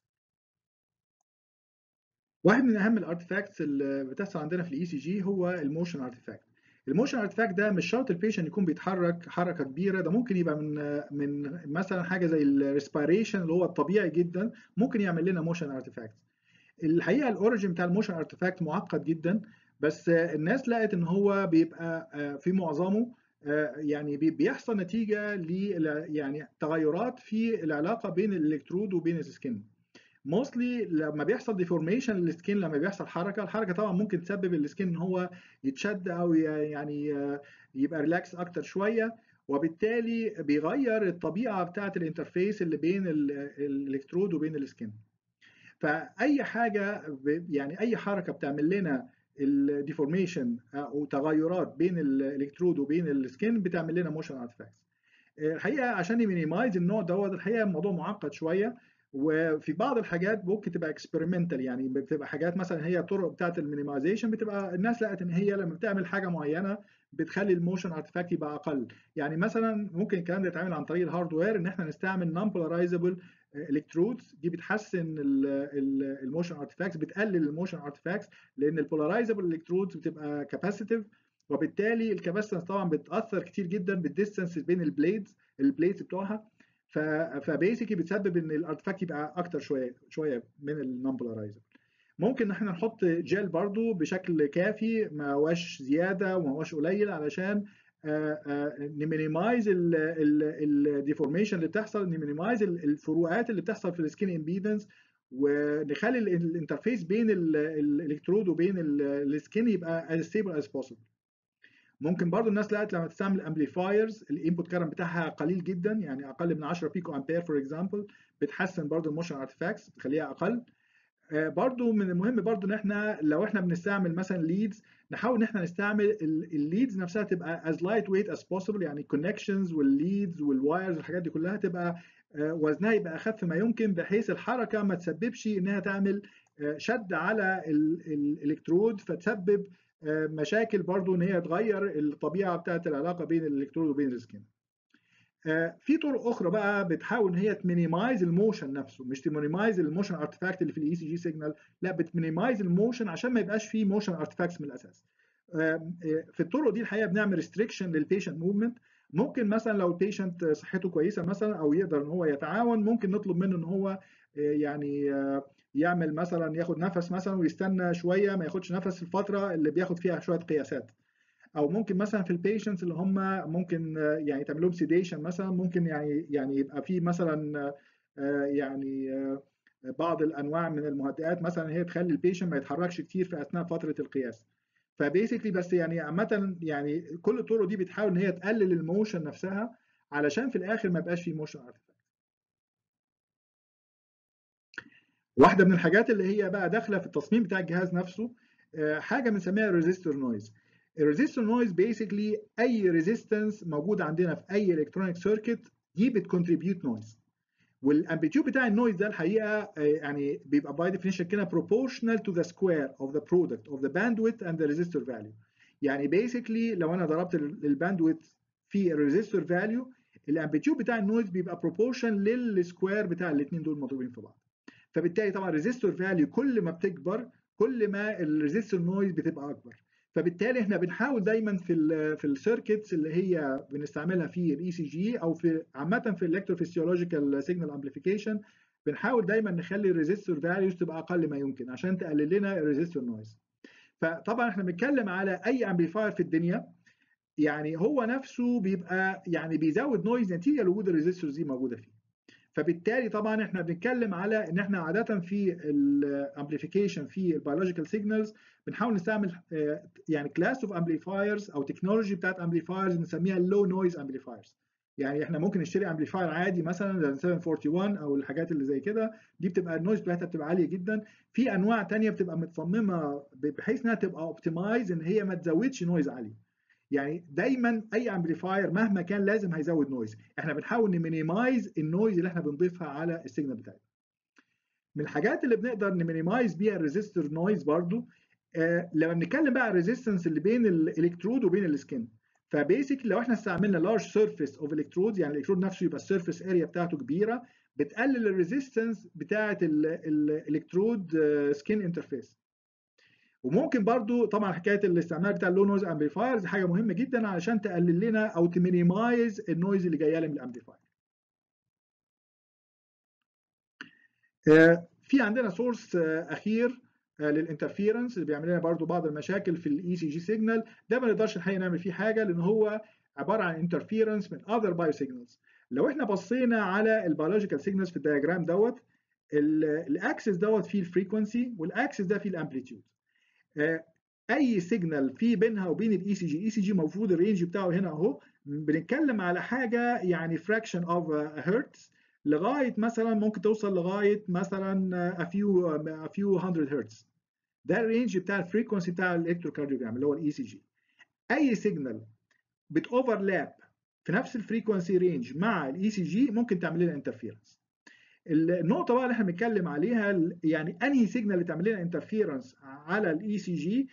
واحد من اهم الارتفاكتس اللي بتحصل عندنا في الاي سي جي هو الموشن ارتفاكت. الموشن ارتفاكت ده مش شرط البيشنت يكون بيتحرك حركه كبيره ده ممكن يبقى من من مثلا حاجه زي الريسبيريشن اللي هو الطبيعي جدا ممكن يعمل لنا موشن ارتفاكت. الحقيقه الاوريجن بتاع الموشن ارتفاكت معقد جدا بس الناس لقت ان هو بيبقى في معظمه يعني بيحصل نتيجه ل يعني تغيرات في العلاقه بين الالكترود وبين السكن موستلي لما بيحصل ديفورميشن للسكين لما بيحصل حركه الحركه طبعا ممكن تسبب السكين ان هو يتشد او يعني يبقى ريلاكس اكتر شويه وبالتالي بيغير الطبيعه بتاعه الانترفيس اللي بين الالكترود وبين السكين فاي حاجه يعني اي حركه بتعمل لنا الديفورميشن او تغيرات بين الالكترود وبين السكين بتعمل لنا موشن ارتفاكتس الحقيقه عشان يمينيمايز النوع دوت الحقيقه الموضوع معقد شويه وفي بعض الحاجات ممكن تبقى اكسبيرمنتال يعني بتبقى حاجات مثلا هي طرق بتاعه المينيمايزيشن بتبقى الناس لقت ان هي لما بتعمل حاجه معينه بتخلي الموشن ارتفاكت يبقى اقل يعني مثلا ممكن الكلام ده يتعمل عن طريق الهاردوير ان احنا نستعمل نون بولارايزبل الكترودز دي بتحسن الموشن ارتفاكتس بتقلل الموشن ارتفاكتس لان البولارايزبل الكترودز بتبقى كاباسيتيف وبالتالي الكاباسيتنس طبعا بتاثر كتير جدا بالديستانس بين البليدز البليدز بتوعها فبيسكلي بتسبب ان الارتفاكت يبقى اكتر شويه شويه من النون بولارايزبل ممكن ان احنا نحط جel برضو بشكل كافي ما هواش زياده وما هواش قليل علشان نمينيمايز الديفورميشن اللي بتحصل نمينيمايز الفروقات اللي بتحصل في السكين امبيدنس ونخلي الانترفيس بين الالكترود وبين السكين يبقى as stable as possible ممكن برضو الناس لقت لما تستعمل امبليفايرز الانبوت كارنت بتاعها قليل جدا يعني اقل من 10 بيكو امبير فور اكزامبل بتحسن برضو الموشن ارتفاكتس بتخليها اقل برضو من المهم برضو ان احنا لو احنا بنستعمل مثلا ليدز نحاول ان احنا نستعمل الليدز نفسها تبقى as light weight as possible يعني الكونكشنز والليدز والوايرز والحاجات دي كلها تبقى وزنها يبقى اخف ما يمكن بحيث الحركه ما تسببش انها تعمل شد على الالكترود فتسبب مشاكل برضو ان هي تغير الطبيعه بتاعت العلاقه بين الالكترود وبين السكين في طرق اخرى بقى بتحاول ان هي تمينيمايز الموشن نفسه مش تمينيمايز الموشن ارتفاكت اللي في الاي سي جي سيجنال لا بتمينيمايز الموشن عشان ما يبقاش فيه موشن ارتفاكتس من الاساس في الطرق دي الحقيقه بنعمل ريستريكشن للبيشنت موفمنت ممكن مثلا لو البيشنت صحته كويسه مثلا او يقدر ان هو يتعاون ممكن نطلب منه ان هو يعني يعمل مثلا ياخد نفس مثلا ويستنى شويه ما ياخدش نفس في الفتره اللي بياخد فيها شويه قياسات او ممكن مثلا في البيشنتس اللي هم ممكن يعني تعمل لهم سيديشن مثلا ممكن يعني يعني يبقى في مثلا يعني بعض الانواع من المهدئات مثلا هي تخلي البيشنت ما يتحركش كتير في اثناء فتره القياس فبيسكلي بس يعني عامه يعني كل الطرق دي بتحاول ان هي تقلل الموشن نفسها علشان في الاخر ما يبقاش في موشن ارتفاكت واحده من الحاجات اللي هي بقى داخله في التصميم بتاع الجهاز نفسه حاجه بنسميها ريزيستور نويز الريزيستور نويز بيسكلي اي ريزيستنس موجود عندنا في اي الكترونيك سيركت دي بتكونتريبيوت نويز والامبليتيود بتاع النويز ده الحقيقه يعني بيبقى باي ديفينيشن كده proportional to the square of the product of the bandwidth and the resistor value يعني بيسكلي لو انا ضربت الباندويث في الريزيستور فاليو الامبليتيود بتاع النويز بيبقى proportion للسكوير بتاع الاثنين دول مضروبين في بعض فبالتالي طبعا الريزيستور فاليو كل ما بتكبر كل ما الريزيستور نويز بتبقى اكبر فبالتالي احنا بنحاول دايما في ال في السيركتس اللي هي بنستعملها في الاي سي جي او في عامه في الالكتروفيسيولوجيكال سيجنال امبليفيكيشن بنحاول دايما نخلي الريزيستور فاليوز تبقى اقل ما يمكن عشان تقلل لنا الريزيستور نويز فطبعا احنا بنتكلم على اي امبليفاير في الدنيا يعني هو نفسه بيبقى يعني بيزود نويز نتيجه لوجود الريزيستورز دي موجوده فيه فبالتالي طبعا احنا بنتكلم على ان احنا عاده في الامبليفيكيشن في البيولوجيكال سيجنالز بنحاول نستعمل يعني كلاس اوف امبليفايرز او تكنولوجي بتاعت امبليفايرز بنسميها اللو نويز امبليفايرز يعني احنا ممكن نشتري امبليفاير عادي مثلا زي 741 او الحاجات اللي زي كده دي بتبقى النويز بتاعتها بتبقى عاليه جدا في انواع ثانيه بتبقى متصممه بحيث انها تبقى اوبتمايز ان هي ما تزودش نويز عالي يعني دايما اي امبليفاير مهما كان لازم هيزود نويز احنا بنحاول نمينيمايز النويز اللي احنا بنضيفها على السيجنال بتاعنا من الحاجات اللي بنقدر نمينيمايز بيها الريزيستور نويز برضو آه لما بنتكلم بقى الريزيستنس اللي بين الالكترود وبين السكن فبيسك لو احنا استعملنا لارج سيرفيس اوف الكترود يعني الالكترود نفسه يبقى السيرفيس اريا بتاعته كبيره بتقلل الريزيستنس بتاعه الالكترود سكين انترفيس وممكن برضو طبعا حكايه الاستعمال بتاع اللو نويز امبليفايرز حاجه مهمه جدا علشان تقلل لنا او تمينيمايز النويز اللي جايه لنا من الامبليفاير. في عندنا سورس اخير للانترفيرنس اللي بيعمل لنا برضو بعض المشاكل في الاي سي جي سيجنال ده ما نقدرش الحقيقه نعمل فيه حاجه لان هو عباره عن انترفيرنس من اذر بايو سيجنالز لو احنا بصينا على البيولوجيكال سيجنالز في الدياجرام دوت الاكسس دوت فيه الفريكونسي والاكسس ده فيه الامبليتيود اي سيجنال في بينها وبين الاي سي جي الاي سي جي المفروض الرينج بتاعه هنا اهو بنتكلم على حاجه يعني fraction of هرتز لغايه مثلا ممكن توصل لغايه مثلا a few a few hundred هرتز ده الرينج بتاع الفريكونسي بتاع الالكتروكارديوجرام اللي هو الاي سي جي اي سيجنال بتوفرلاب في نفس الفريكونسي رينج مع الاي سي جي ممكن تعمل لنا انترفيرنس النقطه بقى اللي احنا بنتكلم عليها يعني انهي سيجنال اللي تعمل لنا انترفيرنس على الاي سي جي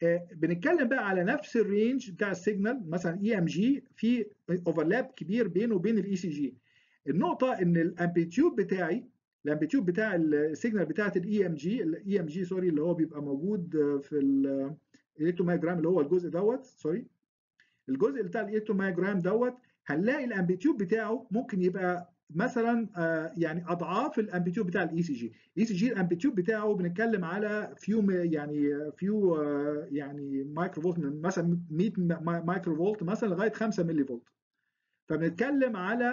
بنتكلم بقى على نفس الرينج بتاع السيجنال مثلا اي ام جي في اوفرلاب كبير بينه وبين الاي سي جي النقطه ان الامبليتيود بتاعي الامبليتيود بتاع السيجنال بتاعت الاي ام جي الاي ام جي سوري اللي هو بيبقى موجود في الالكترومايجرام اللي هو الجزء دوت سوري الجزء بتاع الالكترومايجرام دوت هنلاقي الامبليتيود بتاعه ممكن يبقى مثلا يعني اضعاف الامبليتيود بتاع الاي سي جي الاي سي جي الامبليتيود بتاعه بنتكلم على فيو يعني فيو يعني مايكرو فولت مثلا 100 مايكرو فولت مثلا لغايه 5 ملي فولت فبنتكلم على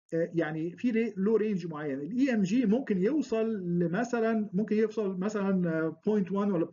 يعني في لو رينج معين الاي ام جي ممكن يوصل لمثلا ممكن يوصل مثلا 0.1 ولا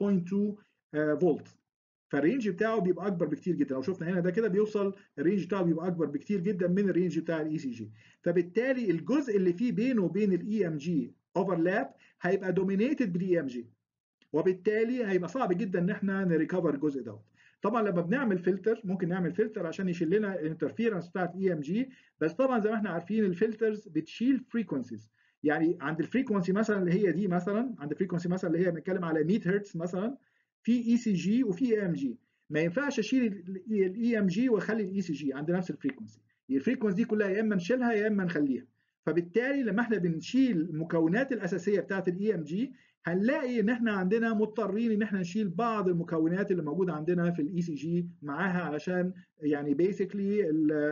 0.2 فولت فالرينج بتاعه بيبقى اكبر بكتير جدا لو شفنا هنا ده كده بيوصل الرينج بتاعه بيبقى اكبر بكتير جدا من الرينج بتاع الاي سي جي فبالتالي الجزء اللي فيه بينه وبين الاي ام جي اوفرلاب هيبقى دومينيتد بالاي ام جي وبالتالي هيبقى صعب جدا ان احنا نريكفر الجزء دوت طبعا لما بنعمل فلتر ممكن نعمل فلتر عشان يشيل لنا الانترفيرنس بتاعت اي ام جي بس طبعا زي ما احنا عارفين الفلترز بتشيل فريكونسيز يعني عند الفريكونسي مثلا اللي هي دي مثلا عند الفريكونسي مثلا اللي هي بنتكلم على 100 هرتز مثلا في اي سي جي وفي اي ام جي ما ينفعش اشيل الاي ام جي واخلي الاي سي جي عند نفس الفريكونسي الفريكونسي دي كلها يا اما نشيلها يا اما نخليها فبالتالي لما احنا بنشيل المكونات الاساسيه بتاعت الاي ام جي هنلاقي ان احنا عندنا مضطرين ان احنا نشيل بعض المكونات اللي موجوده عندنا في الاي سي جي معاها علشان يعني بيسكلي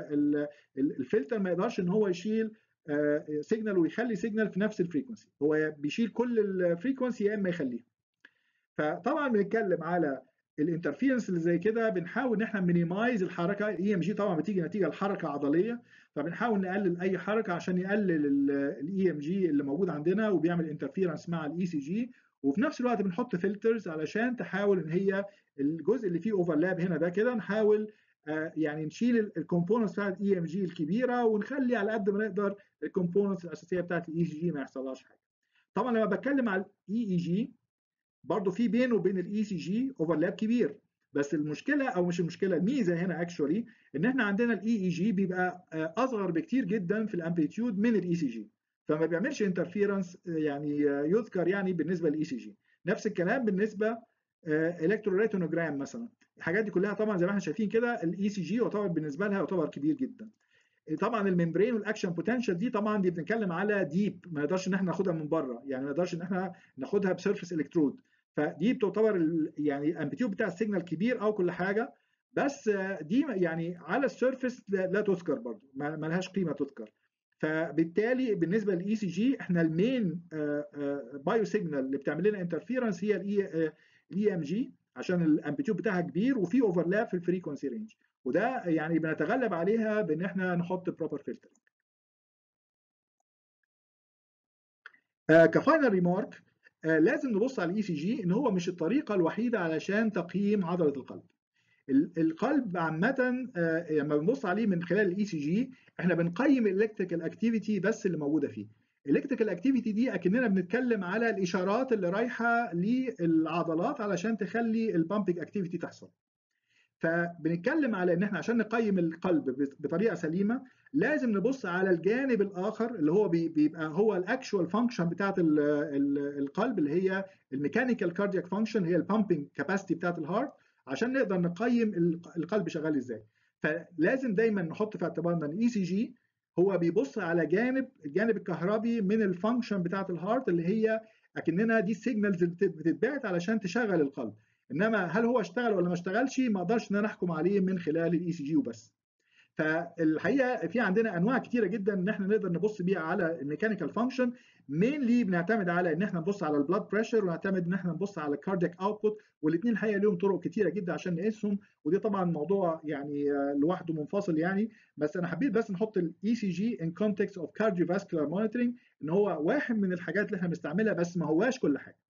الفلتر ما يقدرش ان هو يشيل سيجنال ويخلي سيجنال في نفس الفريكونسي هو بيشيل كل الفريكونسي يا اما يخليها فطبعا بنتكلم على الانترفيرنس اللي زي كده بنحاول ان احنا مينيمايز الحركه اي ام جي طبعا بتيجي نتيجه لحركه عضليه فبنحاول نقلل اي حركه عشان يقلل الاي ام جي اللي موجود عندنا وبيعمل انترفيرنس مع الاي سي جي وفي نفس الوقت بنحط فلترز علشان تحاول ان هي الجزء اللي فيه اوفرلاب هنا ده كده نحاول آه يعني نشيل الكومبوننتس بتاعت الاي ام جي الكبيره ونخلي على قد ما نقدر الكومبوننتس الاساسيه بتاعت الاي سي جي ما يحصلهاش حاجه طبعا لما بتكلم على الاي اي جي برضه في بينه وبين الاي سي جي اوفرلاب كبير بس المشكله او مش المشكله الميزه هنا اكشولي ان احنا عندنا الاي اي جي بيبقى اصغر بكتير جدا في الامبليتيود من الاي سي جي فما بيعملش انترفيرنس يعني يذكر يعني بالنسبه للاي سي جي نفس الكلام بالنسبه الكتروريتونوجرام مثلا الحاجات دي كلها طبعا زي ما احنا شايفين كده الاي سي جي يعتبر بالنسبه لها يعتبر كبير جدا طبعا الممبرين والاكشن بوتنشال دي طبعا دي بنتكلم على ديب ما نقدرش ان احنا ناخدها من بره يعني ما نقدرش ان احنا ناخدها بسيرفيس الكترود فدي بتعتبر يعني الامبليتيود بتاع السيجنال كبير او كل حاجه بس دي يعني على السيرفيس لا تذكر برضه ما لهاش قيمه تذكر فبالتالي بالنسبه للاي سي جي احنا المين بايو سيجنال اللي بتعمل لنا انترفيرنس هي الاي ام جي عشان الامبليتيود بتاعها كبير وفي اوفرلاب في الفريكونسي رينج وده يعني بنتغلب عليها بان احنا نحط بروبر فلتر كفاينل ريمارك آه لازم نبص على الاي سي جي ان هو مش الطريقه الوحيده علشان تقييم عضله القلب القلب عامه آه لما بنبص عليه من خلال الاي سي جي احنا بنقيم الالكتريكال اكتيفيتي بس اللي موجوده فيه الالكتريكال اكتيفيتي دي اكننا بنتكلم على الاشارات اللي رايحه للعضلات علشان تخلي البامبنج اكتيفيتي تحصل فبنتكلم على ان احنا عشان نقيم القلب بطريقه سليمه لازم نبص على الجانب الاخر اللي هو بيبقى هو الاكشوال فانكشن بتاعت القلب اللي هي الميكانيكال كاردياك فانكشن هي البامبنج كاباسيتي بتاعت الهارت عشان نقدر نقيم القلب شغال ازاي فلازم دايما نحط في اعتبارنا ان اي سي جي هو بيبص على جانب الجانب الكهربي من الفانكشن بتاعت الهارت اللي هي اكننا دي السيجنالز اللي بتتبعت علشان تشغل القلب انما هل هو اشتغل ولا ما اشتغلش ما اقدرش ان انا احكم عليه من خلال الاي سي جي وبس فالحقيقه في عندنا انواع كتيره جدا ان احنا نقدر نبص بيها على الميكانيكال فانكشن مينلي بنعتمد على ان احنا نبص على البلاد بريشر ونعتمد ان احنا نبص على الكاردياك اوتبوت والاثنين الحقيقه ليهم طرق كتيره جدا عشان نقيسهم ودي طبعا موضوع يعني لوحده منفصل يعني بس انا حبيت بس نحط الاي سي جي ان كونتكست اوف كارديوفاسكولار مونيتورنج ان هو واحد من الحاجات اللي احنا بنستعملها بس ما هواش كل حاجه